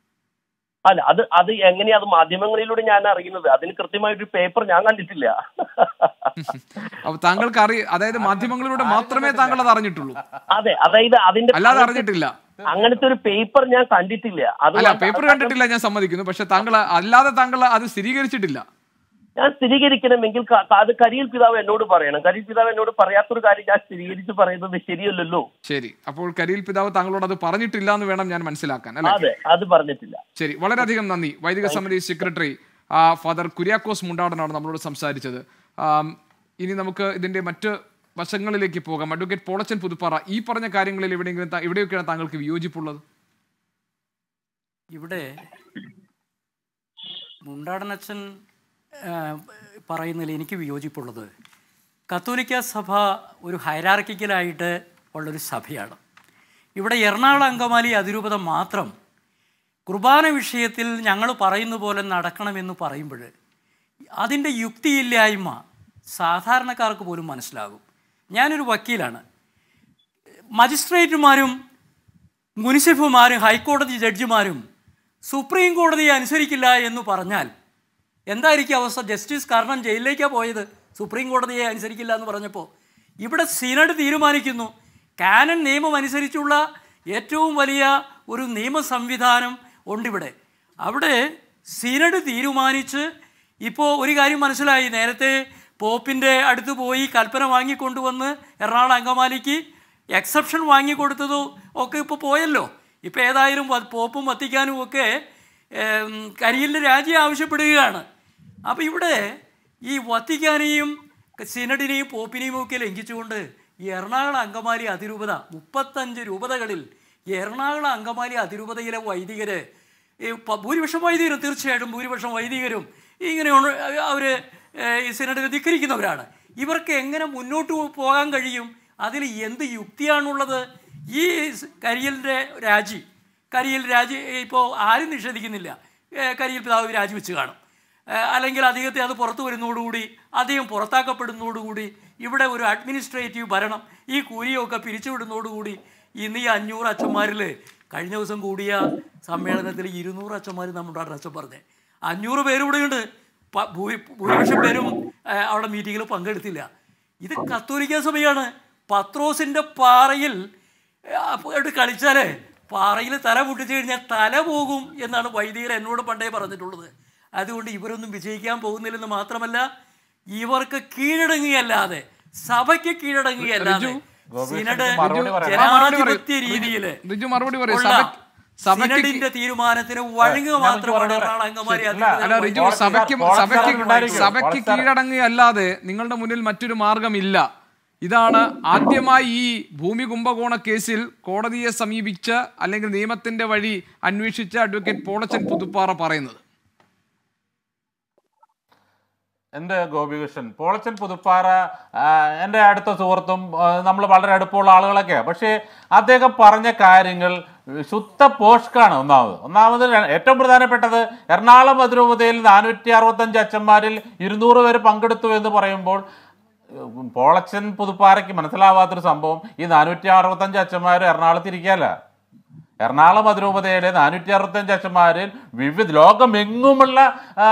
അല്ല അത് അത് എങ്ങനെയാ അത് മാധ്യമങ്ങളിലൂടെ ഞാൻ അറിയുന്നത് അതിന് കൃത്യമായിട്ടൊരു പേപ്പർ ഞാൻ കണ്ടിട്ടില്ല അപ്പൊ താങ്കൾക്ക് അറിയ അതായത് മാധ്യമങ്ങളിലൂടെ മാത്രമേ താങ്കൾ അത് അറിഞ്ഞിട്ടുള്ളൂ അതെ അതായത് അതിന്റെ അല്ലാതെ അറിഞ്ഞിട്ടില്ല അങ്ങനത്തെ ഒരു പേപ്പർ ഞാൻ കണ്ടിട്ടില്ല അത് അല്ല പേപ്പർ കണ്ടിട്ടില്ല ഞാൻ സമ്മതിക്കുന്നു പക്ഷെ താങ്കൾ അല്ലാതെ താങ്കൾ അത് സ്ഥിരീകരിച്ചിട്ടില്ല ഞാൻ സ്ഥിരീകരിക്കണമെങ്കിൽ ക- ക- അത് കരിയിൽ പിതാവ് എന്നോട് പറയണം കരിയിൽ പിതാവ് എന്നോട് പറയാത്തൊരു കാര്യം ഞാൻ സ്ഥിരീകരിച്ച് പറയുന്നത് ശരിയല്ലല്ലോ ശരി അപ്പോൾ കരിയിൽ പിതാവ് താങ്കളോട് അത് പറഞ്ഞിട്ടില്ല എന്ന് വേണം ഞാൻ മനസ്സിലാക്കാൻ അല്ലെ അതെ അത് പറഞ്ഞിട്ടില്ല ശരി വളരെയധികം നന്ദി വൈദിക സമിതി സെക്രട്ടറി ഫാദർ കുര്യാക്കോസ് മുണ്ടാടനാണ് നമ്മളോട് സംസാരിച്ചത് ആം, ഇനി നമുക്ക് ഇതിന്റെ മറ്റ് വശങ്ങളിലേക്ക് പോകാം അഡ്വക്കേറ്റ് പോളച്ചൻ പുതുപ്പാറ ഈ പറഞ്ഞ കാര്യങ്ങളിൽ എവിടെയെങ്കിലും താ- എവിടെയൊക്കെയാണ് താങ്കൾക്ക് വിയോജിപ്പുള്ളത് ഇവിടെ മുണ്ടാടനച്ചൻ ആ, പറയുന്നതിൽ എനിക്ക് വിയോജിപ്പുള്ളത് കത്തോലിക്ക സഭ ഒരു ഹൈറാർക്കിക്കലായിട്ട് ഉള്ളൊരു സഭയാണ് ഇവിടെ എറണാകുളം അങ്കമാലി അതിരൂപത മാത്രം കുർബാന വിഷയത്തിൽ ഞങ്ങൾ പറയുന്ന പോലെ നടക്കണമെന്ന് പറയുമ്പോൾ അതിൻ്റെ യുക്തിയില്ലായ്മ സാധാരണക്കാർക്ക് പോലും മനസ്സിലാകും ഞാനൊരു വക്കീലാണ് മജിസ്ട്രേറ്റുമാരും മുനിസിപ്പുമാരും ഹൈക്കോടതി ജഡ്ജിമാരും സുപ്രീം കോടതിയെ അനുസരിക്കില്ല എന്ന് പറഞ്ഞാൽ എന്തായിരിക്കും അവസ്ഥ ജസ്റ്റിസ് കാരണം ജയിലിലേക്കാണ് പോയത് സുപ്രീം കോടതിയെ അനുസരിക്കില്ല എന്ന് പറഞ്ഞപ്പോൾ ഇവിടെ സിനഡ് തീരുമാനിക്കുന്നു കാനൻ നിയമം അനുസരിച്ചുള്ള ഏറ്റവും വലിയ ഒരു നിയമ സംവിധാനം ഉണ്ടിവിടെ അവിടെ സിനഡ് തീരുമാനിച്ച് ഇപ്പോൾ ഒരു കാര്യം മനസ്സിലായി നേരത്തെ പോപ്പിൻ്റെ അടുത്ത് പോയി കൽപ്പന വാങ്ങിക്കൊണ്ടുവന്ന് എറണാകുളം അങ്കമാലിക്ക് എക്സെപ്ഷൻ വാങ്ങിക്കൊടുത്തതും ഒക്കെ ഇപ്പോൾ പോയല്ലോ ഇപ്പോൾ ഏതായാലും വ- പോപ്പും വത്തിക്കാനും ഒക്കെ ഏം, കരിയിലിൻ്റെ രാജി ആവശ്യപ്പെടുകയാണ് അപ്പോൾ ഇവിടെ ഈ വത്തിക്കാനെയും സിനഡിനെയും പോപ്പിനെയും ഒക്കെ ലംഘിച്ചുകൊണ്ട് എറണാകുളം അങ്കമാലി അതിരൂപത മുപ്പത്തഞ്ച് രൂപതകളിൽ എറണാകുളം അങ്കമാലി അതിരൂപതയിലെ വൈദികർ ഭൂരിപക്ഷം വൈദികരും തീർച്ചയായിട്ടും ഭൂരിപക്ഷം വൈദികരും ഇങ്ങനെയാണ് അവർ ഈ സിനഡിനെ ധിക്കരിക്കുന്നവരാണ് ഇവർക്ക് എങ്ങനെ മുന്നോട്ട് പോകാൻ കഴിയും അതിൽ എന്ത് യുക്തിയാണുള്ളത് ഈ സ് കരിയലിൻ്റെ രാജി കരിയൽ രാജി ഇപ്പോൾ ആരും നിഷേധിക്കുന്നില്ല ഏ, കരിയൽ പിതാവ് രാജിവെച്ച് കാണും ഏ, അല്ലെങ്കിൽ അദ്ദേഹത്തെ അത് പുറത്തു വരുന്നതോടുകൂടി അദ്ദേഹം പുറത്താക്കപ്പെടുന്നതോടുകൂടി ഇവിടെ ഒരു അഡ്മിനിസ്ട്രേറ്റീവ് ഭരണം ഈ കൂലിയൊക്കെ പിരിച്ചുവിടുന്നതോടുകൂടി ഇന്ന് ഈ അഞ്ഞൂറ് അച്ഛന്മാരിൽ കഴിഞ്ഞ ദിവസം കൂടിയ സമ്മേളനത്തിൽ ഇരുന്നൂറ് അച്ഛന്മാർ നമ്മുടെ അച്ഛൻ പറഞ്ഞത് അഞ്ഞൂറ് പേരും ഇവിടെയുണ്ട് പ- ഭൂരി- ഭൂരിപക്ഷം പേരും ഏ, അവിടെ മീറ്റിങ്ങിൽ പങ്കെടുത്തില്ല ഇത് കത്തോലിക്ക സഭയാണ് പത്രോസിൻ്റെ പാറയിൽ ഏ, അപ്പോൾ എടുത്ത് കളിച്ചാലേ പാറയിൽ തല പൊട്ടിച്ചു കഴിഞ്ഞാൽ തല പോകും എന്നാണ് വൈദികർ എന്നോട് പണ്ടേ പറഞ്ഞിട്ടുള്ളത് അതുകൊണ്ട് ഇവരൊന്നും വിജയിക്കാൻ പോകുന്നില്ലെന്ന് മാത്രമല്ല ഇവർക്ക് കീഴടങ്ങുകയല്ലാതെ സഭയ്ക്ക് കീഴടങ്ങുകയല്ലാതെ ഗോപി സിനഡ് മറുപടി പറയണം. ജനാധിപത്യ രീതിയിൽ റിജു മറുപടി പറയൂ ഉള്ള സഭയ്ക്ക് സഭയ്ക്ക് സിനഡിന്റെ തീരുമാനത്തിന് വഴങ്ങുക ഞാൻ മാത്രമാണ് മറുപടി എറണാകുളം അങ്കമാലി ഇല്ല, അതിരൂപതയിൽ അല്ല റിജു പോളി- സഭയ്ക്ക് പോളി- സഭയ്ക്ക് ഉണ്ടായിരിക്കും. സഭയ്ക്ക് പോളി- കീഴടങ്ങുകയല്ലാതെ നിങ്ങളുടെ മുന്നിൽ മറ്റൊരു മാർഗമില്ല ഇതാണ് ആദ്യമായി ഈ ഭൂമി കുംഭകോണ കേസിൽ കോടതിയെ സമീപിച്ച് അല്ലെങ്കിൽ നിയമത്തിന്റെ വഴി അന്വേഷിച്ച അഡ്വക്കേറ്റ് പോളച്ചൻ പുതുപ്പാറ പറയുന്നത് എൻ്റെ ഗോപികൃഷ്ണൻ പോളച്ചൻ പുതുപ്പാറ ആ, എൻ്റെ അടുത്ത സുഹൃത്തും നമ്മൾ വളരെ അടുപ്പമുള്ള ആളുകളൊക്കെയാണ് പക്ഷേ അദ്ദേഹം പറഞ്ഞ കാര്യങ്ങൾ ശുദ്ധ പോഷ്കാണ് ഒന്നാമത് ഒന്നാമത് ര- ഏറ്റവും പ്രധാനപ്പെട്ടത് എറണാകുളം അതിരൂപതയിൽ നാനൂറ്റി അറുപത്തഞ്ച് അച്ഛന്മാരിൽ ഇരുന്നൂറ് പേര് പങ്കെടുത്തു എന്ന് പറയുമ്പോൾ ഉം, പോളച്ചൻ പുതുപ്പാറയ്ക്ക് മനസ്സിലാവാത്തൊരു സംഭവം ഈ നാനൂറ്റി അറുപത്തഞ്ച് അച്ഛന്മാർ എറണാകുളത്ത് ഇരിക്കുകയല്ല എറണാകുളം അതിരൂപതയുടെ നാനൂറ്റി അറുപത്തഞ്ച് അച്ഛന്മാരിൽ വിവിധ ലോകമെങ്ങുമുള്ള ആ,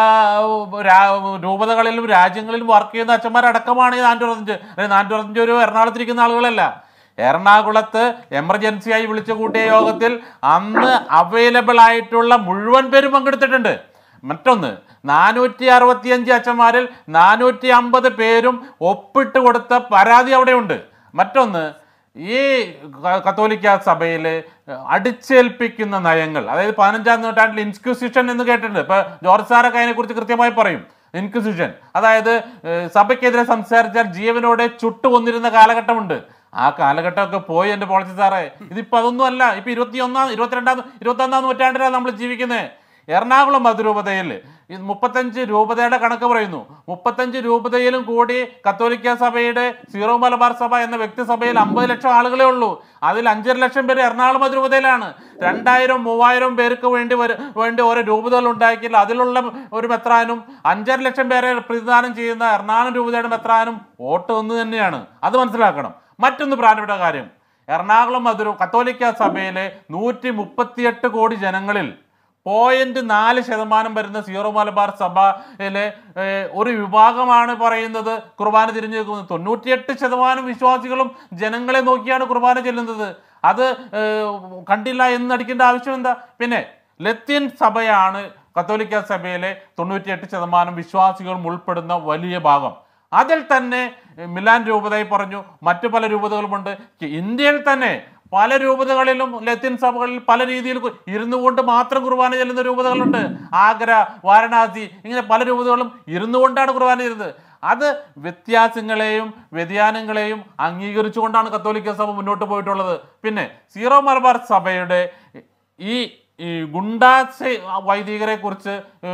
രാ- രൂപതകളിലും രാജ്യങ്ങളിലും വർക്ക് ചെയ്യുന്ന അച്ഛന്മാരടക്കമാണ് ഈ നാനൂറ്റി അറുപത്തഞ്ച് അല്ലെങ്കിൽ നാനൂറ്റി അറുപത്തഞ്ച് ഒരു എറണാകുളത്തിരിക്കുന്ന ആളുകളല്ല എറണാകുളത്ത് എമർജൻസിയായി വിളിച്ചു കൂട്ടിയ യോഗത്തിൽ അന്ന് അവൈലബിൾ ആയിട്ടുള്ള മുഴുവൻ പേരും പങ്കെടുത്തിട്ടുണ്ട് മറ്റൊന്ന് നാനൂറ്റി അറുപത്തിയഞ്ച് അച്ഛന്മാരിൽ നാനൂറ്റി അമ്പത് പേരും ഒപ്പിട്ട് കൊടുത്ത പരാതി അവിടെയുണ്ട് മറ്റൊന്ന് ഈ ക- കത്തോലിക്ക സഭയിൽ അടിച്ചേൽപ്പിക്കുന്ന നയങ്ങൾ അതായത് പതിനഞ്ചാം നൂറ്റാണ്ടിൽ ഇൻസ്ക്യൂസിഷൻ എന്ന് കേട്ടിട്ടുണ്ട് ഇപ്പൊ ജോർജ് സാറൊക്കെ അതിനെക്കുറിച്ച് കൃത്യമായി പറയും ഇൻക്വിസിഷൻ അതായത് ഏഹ്, സഭയ്ക്കെതിരെ സംസാരിച്ചാൽ ജീവനോടെ ചുട്ടുകൊന്നിരുന്ന കാലഘട്ടമുണ്ട് ആ കാലഘട്ടമൊക്കെ പോയി എൻ്റെ പോളിസി സാറേ ഇതിപ്പോ അതൊന്നും അല്ല ഇപ്പൊ ഇരുപത്തി ഒന്നാം ഇരുപത്തിരണ്ടാം ഇരുപത്തി ഒന്നാം നൂറ്റാണ്ടിലാണ് നമ്മൾ ജീവിക്കുന്നത് എറണാകുളം അതിരൂപതയിൽ ഇത് മുപ്പത്തഞ്ച് രൂപതയുടെ കണക്ക് പറയുന്നു മുപ്പത്തഞ്ച് രൂപതയിലും കൂടി കത്തോലിക്ക സഭയുടെ സീറോ മലബാർ സഭ എന്ന വ്യക്തിസഭയിൽ അമ്പത് ലക്ഷം ആളുകളേ ഉള്ളൂ അതിൽ അഞ്ചര ലക്ഷം പേര് എറണാകുളം അതിരൂപതയിലാണ് രണ്ടായിരം മൂവായിരം പേർക്ക് വേണ്ടി വര- വേണ്ടി ഓരോ രൂപതകൾ ഉണ്ടാക്കിയില്ല അതിലുള്ള ഒരു മെത്രാനും അഞ്ചര ലക്ഷം പേരെ പ്രതിദാനം ചെയ്യുന്ന എറണാകുളം രൂപതയുടെ മെത്രാനും വോട്ട് ഒന്ന് തന്നെയാണ് അത് മനസ്സിലാക്കണം മറ്റൊന്ന് പ്രധാനപ്പെട്ട കാര്യം എറണാകുളം അതിരു കത്തോലിക്ക സഭയിലെ നൂറ്റി മുപ്പത്തിയെട്ട് കോടി ജനങ്ങളിൽ പോയിന്റ് നാല് ശതമാനം വരുന്ന സീറോ മലബാർ സഭയിലെ ഏഹ്, ഒരു വിഭാഗമാണ് പറയുന്നത് കുർബാന തിരിഞ്ഞു നിൽക്കുന്നത് തൊണ്ണൂറ്റിയെട്ട് ശതമാനം വിശ്വാസികളും ജനങ്ങളെ നോക്കിയാണ് കുർബാന ചെല്ലുന്നത് അത് ഏഹ്, കണ്ടില്ല എന്നടിക്കേണ്ട ആവശ്യം എന്താ പിന്നെ ലത്തീൻ സഭയാണ് കത്തോലിക്ക സഭയിലെ തൊണ്ണൂറ്റിയെട്ട് ശതമാനം വിശ്വാസികളും ഉൾപ്പെടുന്ന വലിയ ഭാഗം അതിൽ തന്നെ ഏഹ്, മിലാൻ രൂപതയിൽ പറഞ്ഞു മറ്റു പല രൂപതകളുമുണ്ട് ഇന്ത്യയിൽ തന്നെ പല രൂപതകളിലും ലത്തീൻ സഭകളിൽ പല രീതിയിൽ കു- ഇരുന്നു കൊണ്ട് മാത്രം കുർബാന ചെല്ലുന്ന രൂപതകളുണ്ട് ആഗ്ര വാരണാസി ഇങ്ങനെ പല രൂപതകളും ഇരുന്നു കൊണ്ടാണ് കുർബാന ചെയ്യുന്നത് അത് വ്യത്യാസങ്ങളെയും വ്യതിയാനങ്ങളെയും അംഗീകരിച്ചുകൊണ്ടാണ് കത്തോലിക്ക സഭ മുന്നോട്ട് പോയിട്ടുള്ളത് പിന്നെ സീറോ മലബാർ സഭയുടെ ഈ ഈ ഗുണ്ടാസ് വൈദികരെ കുറിച്ച്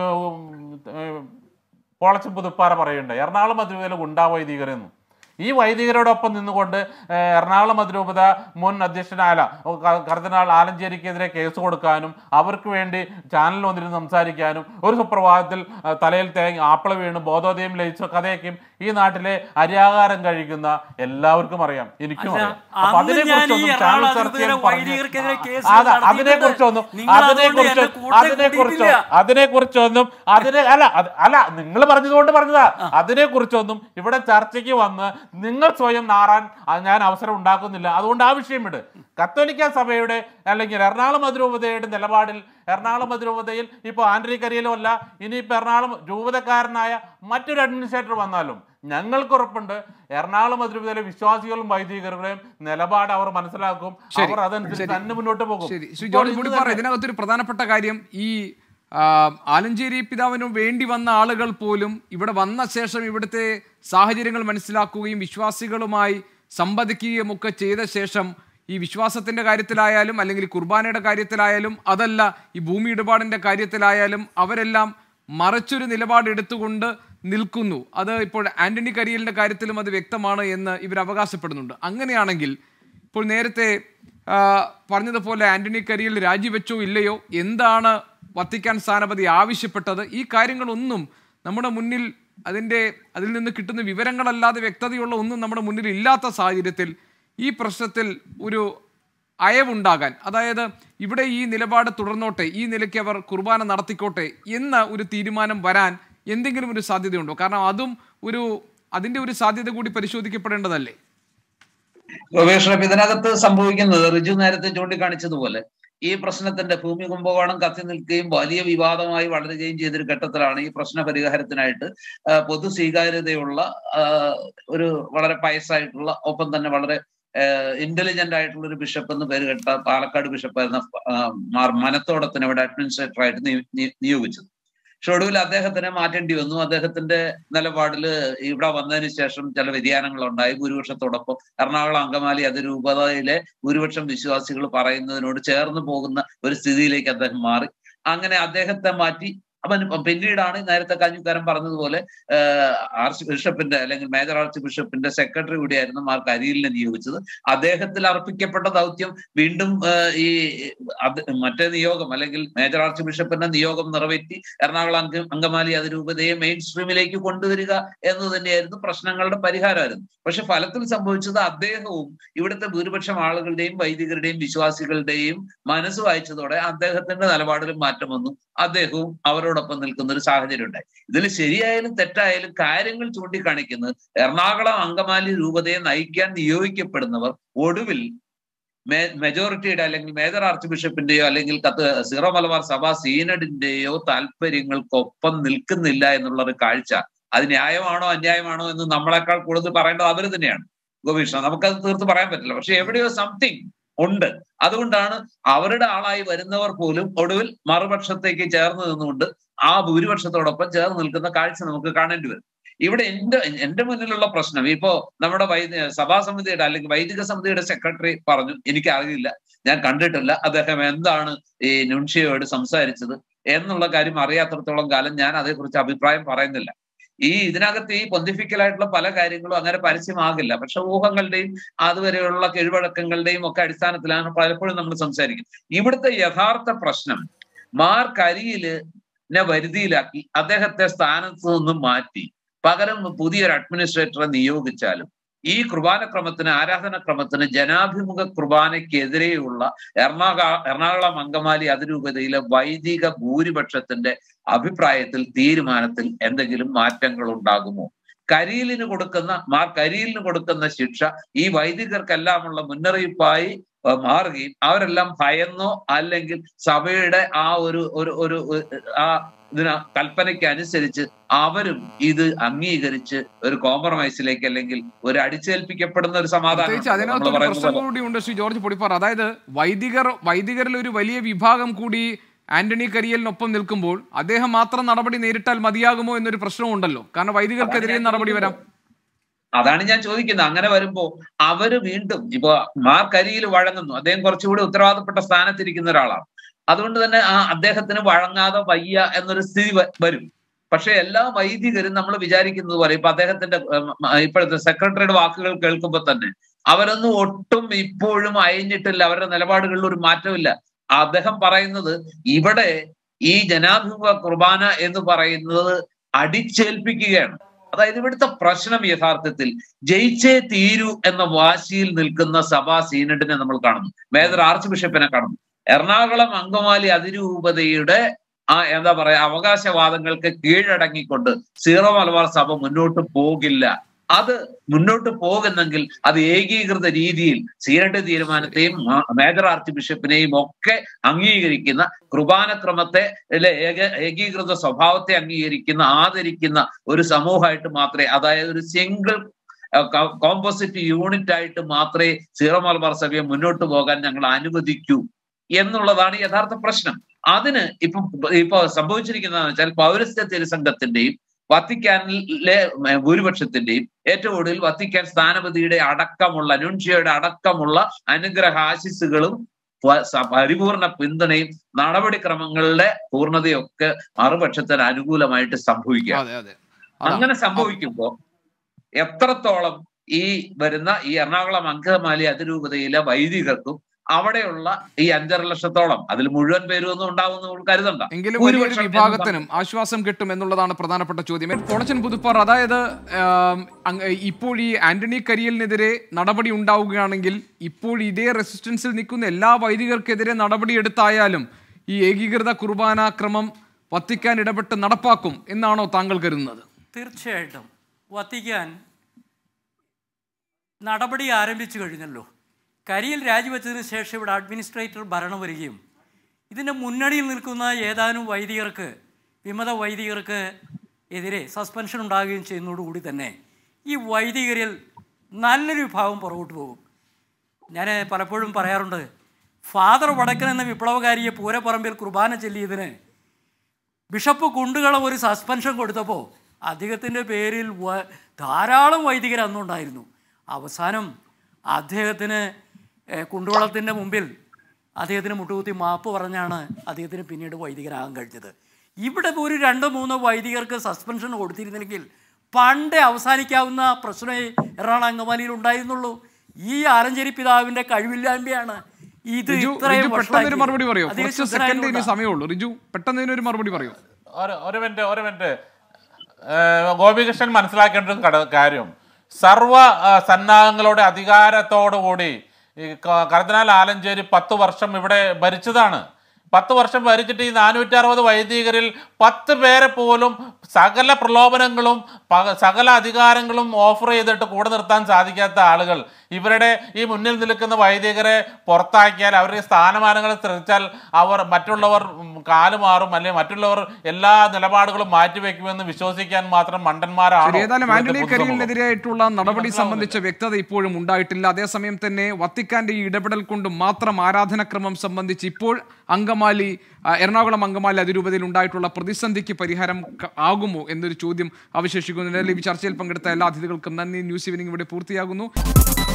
പോളച്ചൻ പുതുപ്പാറ പറയുന്നുണ്ട് എറണാകുളം അതിരൂപതയിലെ ഗുണ്ടാ വൈദികരെന്നും ഈ വൈദികരോടൊപ്പം നിന്നുകൊണ്ട് ഏഹ്, എറണാകുളം അതിരൂപത മുൻ അധ്യക്ഷനായ ക- കർദിനാൾ ആലഞ്ചേരിക്കെതിരെ കേസ് കൊടുക്കാനും അവർക്ക് വേണ്ടി ചാനലിൽ വന്നിരുന്ന് സംസാരിക്കാനും ഒരു സുപ്രഭാതത്തിൽ ഏഹ്, തലയിൽ തേങ്ങ ആപ്പിള വീണ് ബോധോദയം ലയിച്ച കഥയൊക്കെയും ഈ നാട്ടിലെ അരിയാകാരം കഴിക്കുന്ന എല്ലാവർക്കും അറിയാം എനിക്കും അല്ല, അറിയാം അപ്പൊ അന്ന് ഞാൻ ഈ അതിനെക്കുറിച്ചൊന്നും എറണാകുളം ചാനൽ ചർച്ചയിൽ അതിരൂപതയിലെ പറഞ്ഞ് വൈദികർക്കെതിരെ കേസ് അതെ, നടത്തിയിട്ടുണ്ട്. അതിനെക്കുറിച്ചൊന്നും നിങ്ങൾ അതുകൊണ്ട് അതിനെക്കുറിച്ച് എന്നെ കൂടെ അതിനെക്കുറിച്ചോ കൂട്ടിയിട്ടില്ല. അതിനെക്കുറിച്ചൊന്നും അതിനെ അല്ല അത് അല്ല നിങ്ങൾ പറഞ്ഞതുകൊണ്ട് പറഞ്ഞതാ അതിനെക്കുറിച്ചൊന്നും ഇവിടെ ചർച്ചയ്ക്ക് വന്ന് നിങ്ങൾ സ്വയം നാറാൻ അത് ഞാൻ അവസരം ഉണ്ടാക്കുന്നില്ല അതുകൊണ്ട് ആ വിഷയം വിട് കത്തോലിക്ക സഭയുടെ അല്ലെങ്കിൽ എറണാകുളം അതിരൂപതയുടെ നിലപാടിൽ എറണാകുളം അതിരൂപതയിൽ ഇപ്പോൾ ആന്റണി കരിയലും അല്ല ഇനിയിപ്പോൾ എറണാകുളം രൂപതക്കാരനായ മറ്റൊരു അഡ്മിനിസ്ട്രേറ്റർ വന്നാലും ഞങ്ങൾക്ക് ഉറപ്പുണ്ട് എറണാകുളം അതിരൂപതയിലെ വിശ്വാസികളും വൈദികരുടെയും നിലപാട് അവർ മനസ്സിലാക്കും ശരി, അവർ അതനുസരിച്ച് ശരി. തന്നെ മുന്നോട്ട് പോകും ശരി ശ്രീ ഇപ്പോൾ ജോർജ് ഇത് കൂടി തന്നെ- പറ ഇതിനകത്തൊരു പ്രധാനപ്പെട്ട കാര്യം ഈ ആ, ആലഞ്ചേരി പിതാവിന് വേണ്ടി വന്ന ആളുകൾ പോലും ഇവിടെ വന്ന ശേഷം ഇവിടുത്തെ സാഹചര്യങ്ങൾ മനസ്സിലാക്കുകയും വിശ്വാസികളുമായി സമ്മതിക്കുകയും ഒക്കെ ചെയ്ത ശേഷം ഈ വിശ്വാസത്തിന്റെ കാര്യത്തിലായാലും അല്ലെങ്കിൽ കുർബാനയുടെ കാര്യത്തിലായാലും അതല്ല ഈ ഭൂമി ഇടപാടിന്റെ കാര്യത്തിലായാലും അവരെല്ലാം മറച്ചൊരു നിലപാട് എടുത്തുകൊണ്ട് നിൽക്കുന്നു അത് ഇപ്പോൾ ആന്റണി കരിയലിന്റെ കാര്യത്തിലും അത് വ്യക്തമാണ് എന്ന് ഇവർ അവകാശപ്പെടുന്നുണ്ട് അങ്ങനെയാണെങ്കിൽ ഇപ്പോൾ നേരത്തെ ആ, പറഞ്ഞതുപോലെ ആന്റണി കരിയൽ രാജിവെച്ചോ ഇല്ലയോ എന്താണ് വത്തിക്കാൻ സ്ഥാനപതി ആവശ്യപ്പെട്ടത് ഈ കാര്യങ്ങളൊന്നും നമ്മുടെ മുന്നിൽ അതിൻ്റെ അതിൽ നിന്ന് കിട്ടുന്ന വിവരങ്ങളല്ലാതെ വ്യക്തതയുള്ള ഒന്നും നമ്മുടെ മുന്നിൽ ഇല്ലാത്ത സാഹചര്യത്തിൽ ഈ പ്രശ്നത്തിൽ ഒരു അയവുണ്ടാകാൻ അതായത് ഇവിടെ ഈ നിലപാട് തുടർന്നോട്ടെ ഈ നിലയ്ക്ക് അവർ കുർബാന നടത്തിക്കോട്ടെ എന്ന ഒരു തീരുമാനം വരാൻ എന്തെങ്കിലും ഒരു സാധ്യതയുണ്ടോ കാരണം അതും ഒരു അതിൻ്റെ ഒരു സാധ്യത കൂടി പരിശോധിക്കപ്പെടേണ്ടതല്ലേ ഗവേഷണം ഇതിനകത്ത് സംഭവിക്കുന്നത് റിജു നേരത്തെ ചൂണ്ടിക്കാണിച്ചതുപോലെ ഈ പ്രശ്നത്തിന്റെ ഭൂമി കുംഭകോണം കത്തി നിൽക്കുകയും വലിയ വിവാദമായി വളരുകയും ചെയ്തൊരു ഘട്ടത്തിലാണ് ഈ പ്രശ്ന പരിഹാരത്തിനായിട്ട് ആ, പൊതു സ്വീകാര്യതയുള്ള ആ, ഒരു വളരെ പയസ്സായിട്ടുള്ള ഒപ്പം തന്നെ വളരെ ഇന്റലിജന്റ് ആയിട്ടുള്ള ഒരു ബിഷപ്പ് എന്ന് പേര് കേട്ട പാലക്കാട് ബിഷപ്പായിരുന്ന ആ, മാർ മനത്തോടത്തിന് ഇവിടെ അഡ്മിനിസ്ട്രേറ്റർ ആയിട്ട് നിയ- നിയ- നിയോഗിച്ചത് പക്ഷെ ഒടുവിൽ അദ്ദേഹത്തിനെ മാറ്റേണ്ടി വന്നു അദ്ദേഹത്തിന്റെ നിലപാടിൽ ഇവിടെ വന്നതിന് ശേഷം ചില വ്യതിയാനങ്ങൾ ഉണ്ടായി ഭൂരിപക്ഷത്തോടൊപ്പം എറണാകുളം അങ്കമാലി അതിരൂപതയിലെ ഭൂരിപക്ഷം വിശ്വാസികൾ പറയുന്നതിനോട് ചേർന്ന് പോകുന്ന ഒരു സ്ഥിതിയിലേക്ക് അദ്ദേഹം മാറി അങ്ങനെ അദ്ദേഹത്തെ മാറ്റി അവൻ പിന്നീടാണ് നേരത്തെ കഞ്ഞിക്കാരൻ പറഞ്ഞതുപോലെ ആർച്ച് ബിഷപ്പിന്റെ അല്ലെങ്കിൽ മേജർ ആർച്ച് ബിഷപ്പിന്റെ സെക്രട്ടറി കൂടിയായിരുന്നു മാർ കരിയിലിനെ നിയോഗിച്ചത് അദ്ദേഹത്തിൽ അർപ്പിക്കപ്പെട്ട ദൗത്യം വീണ്ടും ആഹ് ഈ അത് മറ്റേ നിയോഗം അല്ലെങ്കിൽ മേജർ ആർച്ച് ബിഷപ്പിന്റെ നിയോഗം നിറവേറ്റി എറണാകുളം അങ്ക അങ്കമാലി അതിരൂപതയെ മെയിൻ സ്ട്രീമിലേക്ക് കൊണ്ടുവരിക എന്ന് തന്നെയായിരുന്നു പ്രശ്നങ്ങളുടെ പരിഹാരമായിരുന്നു പക്ഷെ ഫലത്തിൽ സംഭവിച്ചത് അദ്ദേഹവും ഇവിടുത്തെ ഭൂരിപക്ഷം ആളുകളുടെയും വൈദികരുടെയും വിശ്വാസികളുടെയും മനസ്സ് വായിച്ചതോടെ അദ്ദേഹത്തിന്റെ നിലപാടിലും മാറ്റം വന്നു അദ്ദേഹവും അവരോടൊപ്പം നിൽക്കുന്ന ഒരു സാഹചര്യം ഉണ്ടായി ഇതിൽ ശരിയായാലും തെറ്റായാലും കാര്യങ്ങൾ ചൂണ്ടിക്കാണിക്കുന്നത് എറണാകുളം അങ്കമാലി രൂപതയെ നയിക്കാൻ നിയോഗിക്കപ്പെടുന്നവർ ഒടുവിൽ മെജോറിറ്റിയുടെ അല്ലെങ്കിൽ മേജർ ആർച്ച് ബിഷപ്പിന്റെയോ അല്ലെങ്കിൽ കത്ത് സീറോ മലബാർ സഭ സീനഡിന്റെയോ താല്പര്യങ്ങൾക്കൊപ്പം നിൽക്കുന്നില്ല എന്നുള്ള ഒരു കാഴ്ച അത് ന്യായമാണോ അന്യായമാണോ എന്ന് നമ്മളെക്കാൾ കൂടുതൽ പറയേണ്ടത് അവർ തന്നെയാണ് ഗോപീഷ്ണ നമുക്കത് തീർത്ത് പറയാൻ പറ്റില്ല പക്ഷെ എവിടെയോ സംതിങ് ഉണ്ട് അതുകൊണ്ടാണ് അവരുടെ ആളായി വരുന്നവർ പോലും ഒടുവിൽ മറുപക്ഷത്തേക്ക് ചേർന്ന് നിന്നുകൊണ്ട് ആ ഭൂരിപക്ഷത്തോടൊപ്പം ചേർന്ന് നിൽക്കുന്ന കാഴ്ച നമുക്ക് കാണേണ്ടി വരും ഇവിടെ എന്റെ എന്റെ മുന്നിലുള്ള പ്രശ്നം ഇപ്പോ നമ്മുടെ വൈദ്യ സഭാസമിതിയുടെ അല്ലെങ്കിൽ വൈദിക സമിതിയുടെ സെക്രട്ടറി പറഞ്ഞു എനിക്ക് അറിയില്ല ഞാൻ കണ്ടിട്ടില്ല അദ്ദേഹം എന്താണ് ഈ നുൻഷിയോട് സംസാരിച്ചത് എന്നുള്ള കാര്യം അറിയാത്തടത്തോളം കാലം ഞാൻ അതേക്കുറിച്ച് അഭിപ്രായം പറയുന്നില്ല ഈ ഇതിനകത്ത് ഈ പൊന്തിഫിക്കലായിട്ടുള്ള പല കാര്യങ്ങളും അങ്ങനെ പരസ്യമാകില്ല പക്ഷെ ഊഹങ്ങളുടെയും അതുവരെയുള്ള കീഴ്വഴക്കങ്ങളുടെയും ഒക്കെ അടിസ്ഥാനത്തിലാണ് പലപ്പോഴും നമ്മൾ സംസാരിക്കുന്നത് ഇവിടുത്തെ യഥാർത്ഥ പ്രശ്നം മാർ കരിയിലിനെ വരുതിയിലാക്കി അദ്ദേഹത്തെ സ്ഥാനത്ത് നിന്നും മാറ്റി പകരം പുതിയൊരു അഡ്മിനിസ്ട്രേറ്ററെ നിയോഗിച്ചാലും ഈ കുർബാനക്രമത്തിന് ആരാധനക്രമത്തിന് ജനാഭിമുഖ കുർബാനയ്ക്കെതിരെയുള്ള എറണാകുള എറണാകുളം അങ്കമാലി അതിരൂപതയിലെ വൈദിക ഭൂരിപക്ഷത്തിന്റെ അഭിപ്രായത്തിൽ തീരുമാനത്തിൽ എന്തെങ്കിലും മാറ്റങ്ങൾ ഉണ്ടാകുമോ കരീലിന് കൊടുക്കുന്ന മാർ കരീലിന് കൊടുക്കുന്ന ശിക്ഷ ഈ വൈദികർക്കെല്ലാമുള്ള മുന്നറിയിപ്പായി അഹ് മാറുകയും അവരെല്ലാം ഭയന്നോ അല്ലെങ്കിൽ സഭയുടെ ആ ഒരു ഒരു ഒരു ആ ഇതിന കൽപ്പനയ്ക്ക് അനുസരിച്ച് അവരും ഇത് അംഗീകരിച്ച് ഒരു കോംപ്രമൈസിലേക്ക് അല്ലെങ്കിൽ ഒരു അടിച്ചേൽപ്പിക്കപ്പെടുന്ന ഒരു സമാധാനം പ്രത്യേകിച്ച് അതിനകത്ത് ഒരു പ്രശ്നം കൂടി ഉണ്ട് ശ്രീ ജോർജ് പൊടിപ്പാർ അതായത് വൈദികർ വൈദികരിൽ ഒരു വലിയ വിഭാഗം കൂടി ആന്റണി കരിയലിനൊപ്പം നിൽക്കുമ്പോൾ അദ്ദേഹം മാത്രം നടപടി നേരിട്ടാൽ മതിയാകുമോ എന്നൊരു പ്രശ്നവും ഉണ്ടല്ലോ കാരണം വൈദികർക്കെതിരെ നടപടി വരാം അതാണ് ഞാൻ ചോദിക്കുന്നത് അങ്ങനെ വരുമ്പോ അവര് വീണ്ടും ഇപ്പൊ മാർ കരിയിൽ വഴങ്ങുന്നു അദ്ദേഹം കുറച്ചുകൂടി ഉത്തരവാദപ്പെട്ട സ്ഥാനത്തിരിക്കുന്ന ഒരാളാണ് അതുകൊണ്ട് തന്നെ ആ അദ്ദേഹത്തിന് വഴങ്ങാതെ വയ്യ എന്നൊരു സ്ഥിതി വ- വരും പക്ഷെ എല്ലാ വൈദികരും നമ്മൾ വിചാരിക്കുന്നത് പോലെ ഇപ്പൊ അദ്ദേഹത്തിന്റെ ഉം, ഇപ്പോഴത്തെ സെക്രട്ടറിയുടെ വാക്കുകൾ കേൾക്കുമ്പോൾ തന്നെ അവരൊന്നും ഒട്ടും ഇപ്പോഴും അയഞ്ഞിട്ടില്ല അവരുടെ നിലപാടുകളിൽ ഒരു മാറ്റമില്ല അദ്ദേഹം പറയുന്നത് ഇവിടെ ഈ ജനാഭിമുഖ കുർബാന എന്ന് പറയുന്നത് അടിച്ചേൽപ്പിക്കുകയാണ് അതായത് ഇവിടുത്തെ പ്രശ്നം യഥാർത്ഥത്തിൽ ജയിച്ചേ തീരൂ എന്ന വാശിയിൽ നിൽക്കുന്ന സഭാ സീനഡിനെ നമ്മൾ കാണുന്നു മേജർ ആർച്ച് ബിഷപ്പിനെ കാണുന്നു എറണാകുളം അങ്കമാലി അതിരൂപതയുടെ ആ എന്താ പറയാ അവകാശവാദങ്ങൾക്ക് കീഴടങ്ങിക്കൊണ്ട് സീറോ മലബാർ സഭ മുന്നോട്ട് പോകില്ല അത് മുന്നോട്ട് പോകുന്നെങ്കിൽ അത് ഏകീകൃത രീതിയിൽ സീനഡ് തീരുമാനത്തെയും മാ- മേജർ ആർച്ച് ബിഷപ്പിനെയും ഒക്കെ അംഗീകരിക്കുന്ന കുർബാനക്രമത്തെ അല്ലെ ഏക ഏകീകൃത സ്വഭാവത്തെ അംഗീകരിക്കുന്ന ആദരിക്കുന്ന ഒരു സമൂഹമായിട്ട് മാത്രമേ അതായത് ഒരു സിംഗിൾ കോമ്പോസിറ്റ് യൂണിറ്റ് ആയിട്ട് മാത്രമേ സീറോ മലബാർ സഭയെ മുന്നോട്ട് പോകാൻ ഞങ്ങൾ അനുവദിക്കൂ എന്നുള്ളതാണ് യഥാർത്ഥ പ്രശ്നം അതിന് ഇപ്പൊ ഇപ്പൊ സംഭവിച്ചിരിക്കുന്നതെന്ന് വെച്ചാൽ പൗരസ്ത്യ തിരുസംഘത്തിന്റെയും വത്തിക്കാനിലെ ഉം, ഭൂരിപക്ഷത്തിന്റെയും ഏറ്റവും ഒടുവിൽ വത്തിക്കാൻ സ്ഥാനപതിയുടെ അടക്കമുള്ള നുൻഷിയയുടെ അടക്കമുള്ള അനുഗ്രഹ ആശിസ്സുകളും പ- സ- പരിപൂർണ പിന്തുണയും നടപടിക്രമങ്ങളുടെ പൂർണ്ണതയൊക്കെ മറുപക്ഷത്തിന് അനുകൂലമായിട്ട് സംഭവിക്കുക അതെ അതെ അതാണ്. അങ്ങനെ സംഭവിക്കുമ്പോൾ എത്രത്തോളം ഈ വരുന്ന ഈ എറണാകുളം അങ്കമാലി അതിരൂപതയിലെ വൈദികർക്കും അവിടെയുള്ള ഈ അഞ്ചര ലക്ഷത്തോളം അതിൽ മുഴുവൻ പേരും ഒന്നും ഉണ്ടാവുമെന്ന് നമ്മൾ കരുതണ്ട എങ്കിലും വലിയൊരു ഭൂരിപക്ഷം വിഭാഗത്തിനും ആശ്വാസം കിട്ടും എന്നുള്ളതാണ് പ്രധാനപ്പെട്ട ചോദ്യം കോളച്ചൻ പുതുപ്പാർ അതായത് ആം, അങ്ങ് ഇപ്പോൾ ഈ ആന്റണി കരിയലിനെതിരെ നടപടി ഉണ്ടാവുകയാണെങ്കിൽ ഇപ്പോൾ ഇതേ റെസിസ്റ്റൻസിൽ നിൽക്കുന്ന എല്ലാ വൈദികർക്കെതിരെ നടപടി എടുത്തായാലും ഈ ഏകീകൃത കുർബാന ക്രമം വത്തിക്കാൻ ഇടപെട്ട് നടപ്പാക്കും എന്നാണോ താങ്കൾ കരുതുന്നത് തീർച്ചയായിട്ടും വത്തിക്കാൻ നടപടി ആരംഭിച്ചു കഴിഞ്ഞല്ലോ കരിയിൽ രാജിവെച്ചതിന് ശേഷം ഇവിടെ അഡ്മിനിസ്ട്രേറ്റർ ഭരണം വരികയും ഇതിൻ്റെ മുന്നണിയിൽ നിൽക്കുന്ന ഏതാനും വൈദികർക്ക് വിമത വൈദികർക്ക് എതിരെ സസ്പെൻഷൻ ഉണ്ടാകുകയും ചെയ്യുന്നതോടുകൂടി തന്നെ ഈ വൈദികരിൽ നല്ലൊരു വിഭാഗം പുറകോട്ട് പോകും ഞാൻ പലപ്പോഴും പറയാറുണ്ട് ഫാദർ വടക്കൻ എന്ന വിപ്ലവകാരിയെ പൂരപ്പറമ്പിൽ കുർബാന ചൊല്ലിയതിന് ബിഷപ്പ് കുണ്ടുകളം ഒരു സസ്പെൻഷൻ കൊടുത്തപ്പോൾ അദ്ദേഹത്തിൻ്റെ പേരിൽ വ- ധാരാളം വൈദികർ അന്നുണ്ടായിരുന്നു അവസാനം അദ്ദേഹത്തിന് ഏഹ്, കുണ്ടുകുളത്തിൻ്റെ മുമ്പിൽ അദ്ദേഹത്തിന് മുട്ടുകുത്തി മാപ്പ് പറഞ്ഞാണ് അദ്ദേഹത്തിന് പിന്നീട് വൈദികരാകാൻ കഴിഞ്ഞത് ഇവിടെ ഇപ്പോൾ ഒരു രണ്ടോ മൂന്നോ വൈദികർക്ക് സസ്പെൻഷൻ കൊടുത്തിരുന്നെങ്കിൽ പണ്ടേ അവസാനിക്കാവുന്ന പ്രശ്നമേ എറണാകുളം അങ്കമാലിയിൽ ഉണ്ടായിരുന്നുള്ളൂ ഈ ആലഞ്ചേരി പിതാവിൻ്റെ കഴിവില്ലായ്മയാണ് ഇത് റിജു ഇത്രയും റിജു പെട്ടെന്നൊരു മറുപടി പറയോ അദ്ദേഹം കുറച്ച് സെക്കൻഡ് ഇനി ശുദ്ധനായതുകൊണ്ടാ. സമയമുള്ളൂ റിജു പെട്ടെന്ന് ഇതിനൊരു മറുപടി പറയൂ ഒരു ഒരു മിനിറ്റ് ഒരു മിനിറ്റ് ഏഹ് ഗോപികൃഷ്ണൻ മനസ്സിലാക്കേണ്ട ഒരു കട- കാര്യം സർവ ആ, സന്നാഹങ്ങളുടെ അധികാരത്തോടു കൂടി ഈ ക- കർദിനാൾ ആലഞ്ചേരി പത്ത് വർഷം ഇവിടെ ഭരിച്ചതാണ് പത്ത് വർഷം ഭരിച്ചിട്ട് ഈ നാനൂറ്റി അറുപത് വൈദികരിൽ പത്ത് പേരെ പോലും സകല പ്രലോഭനങ്ങളും പക- സകല അധികാരങ്ങളും ഓഫർ ചെയ്തിട്ട് കൂടെ നിർത്താൻ സാധിക്കാത്ത ആളുകൾ ഇവരുടെ ഈ മുന്നിൽ നിൽക്കുന്ന വൈദികരെ പുറത്താക്കിയാൽ അവരുടെ സ്ഥാനമാനങ്ങൾ ശ്രദ്ധിച്ചാൽ അവർ മറ്റുള്ളവർ ഉം, കാലുമാറും അല്ലെങ്കിൽ മറ്റുള്ളവർ എല്ലാ നിലപാടുകളും മാറ്റിവെക്കുമെന്ന് വിശ്വസിക്കാൻ മാത്രം മണ്ടന്മാരാണ് ശരി ഏതായാലും ആന്റണി കരിയലിനെതിരായിട്ടുള്ള നടപടി സംബന്ധിച്ച വ്യക്തത ഇപ്പോഴും ഉണ്ടായിട്ടില്ല അതേസമയം തന്നെ വത്തിക്കാന്റെ ഈ ഇടപെടൽ കൊണ്ട് മാത്രം ആരാധനക്രമം സംബന്ധിച്ച് ഇപ്പോൾ അങ്കമാലി ആ, എറണാകുളം അങ്കമാലി അതിരൂപതയിൽ ഉണ്ടായിട്ടുള്ള പ്രതിസന്ധിക്ക് പരിഹാരം ക- ആകുമോ എന്നൊരു ചോദ്യം അവശേഷിക്കുന്നു നിലവിൽ ഈ ചർച്ചയിൽ പങ്കെടുത്ത എല്ലാ അതിഥികൾക്കും നന്ദി ന്യൂസ് ഈവനിംഗ് ഇവിടെ പൂർത്തിയാകുന്നു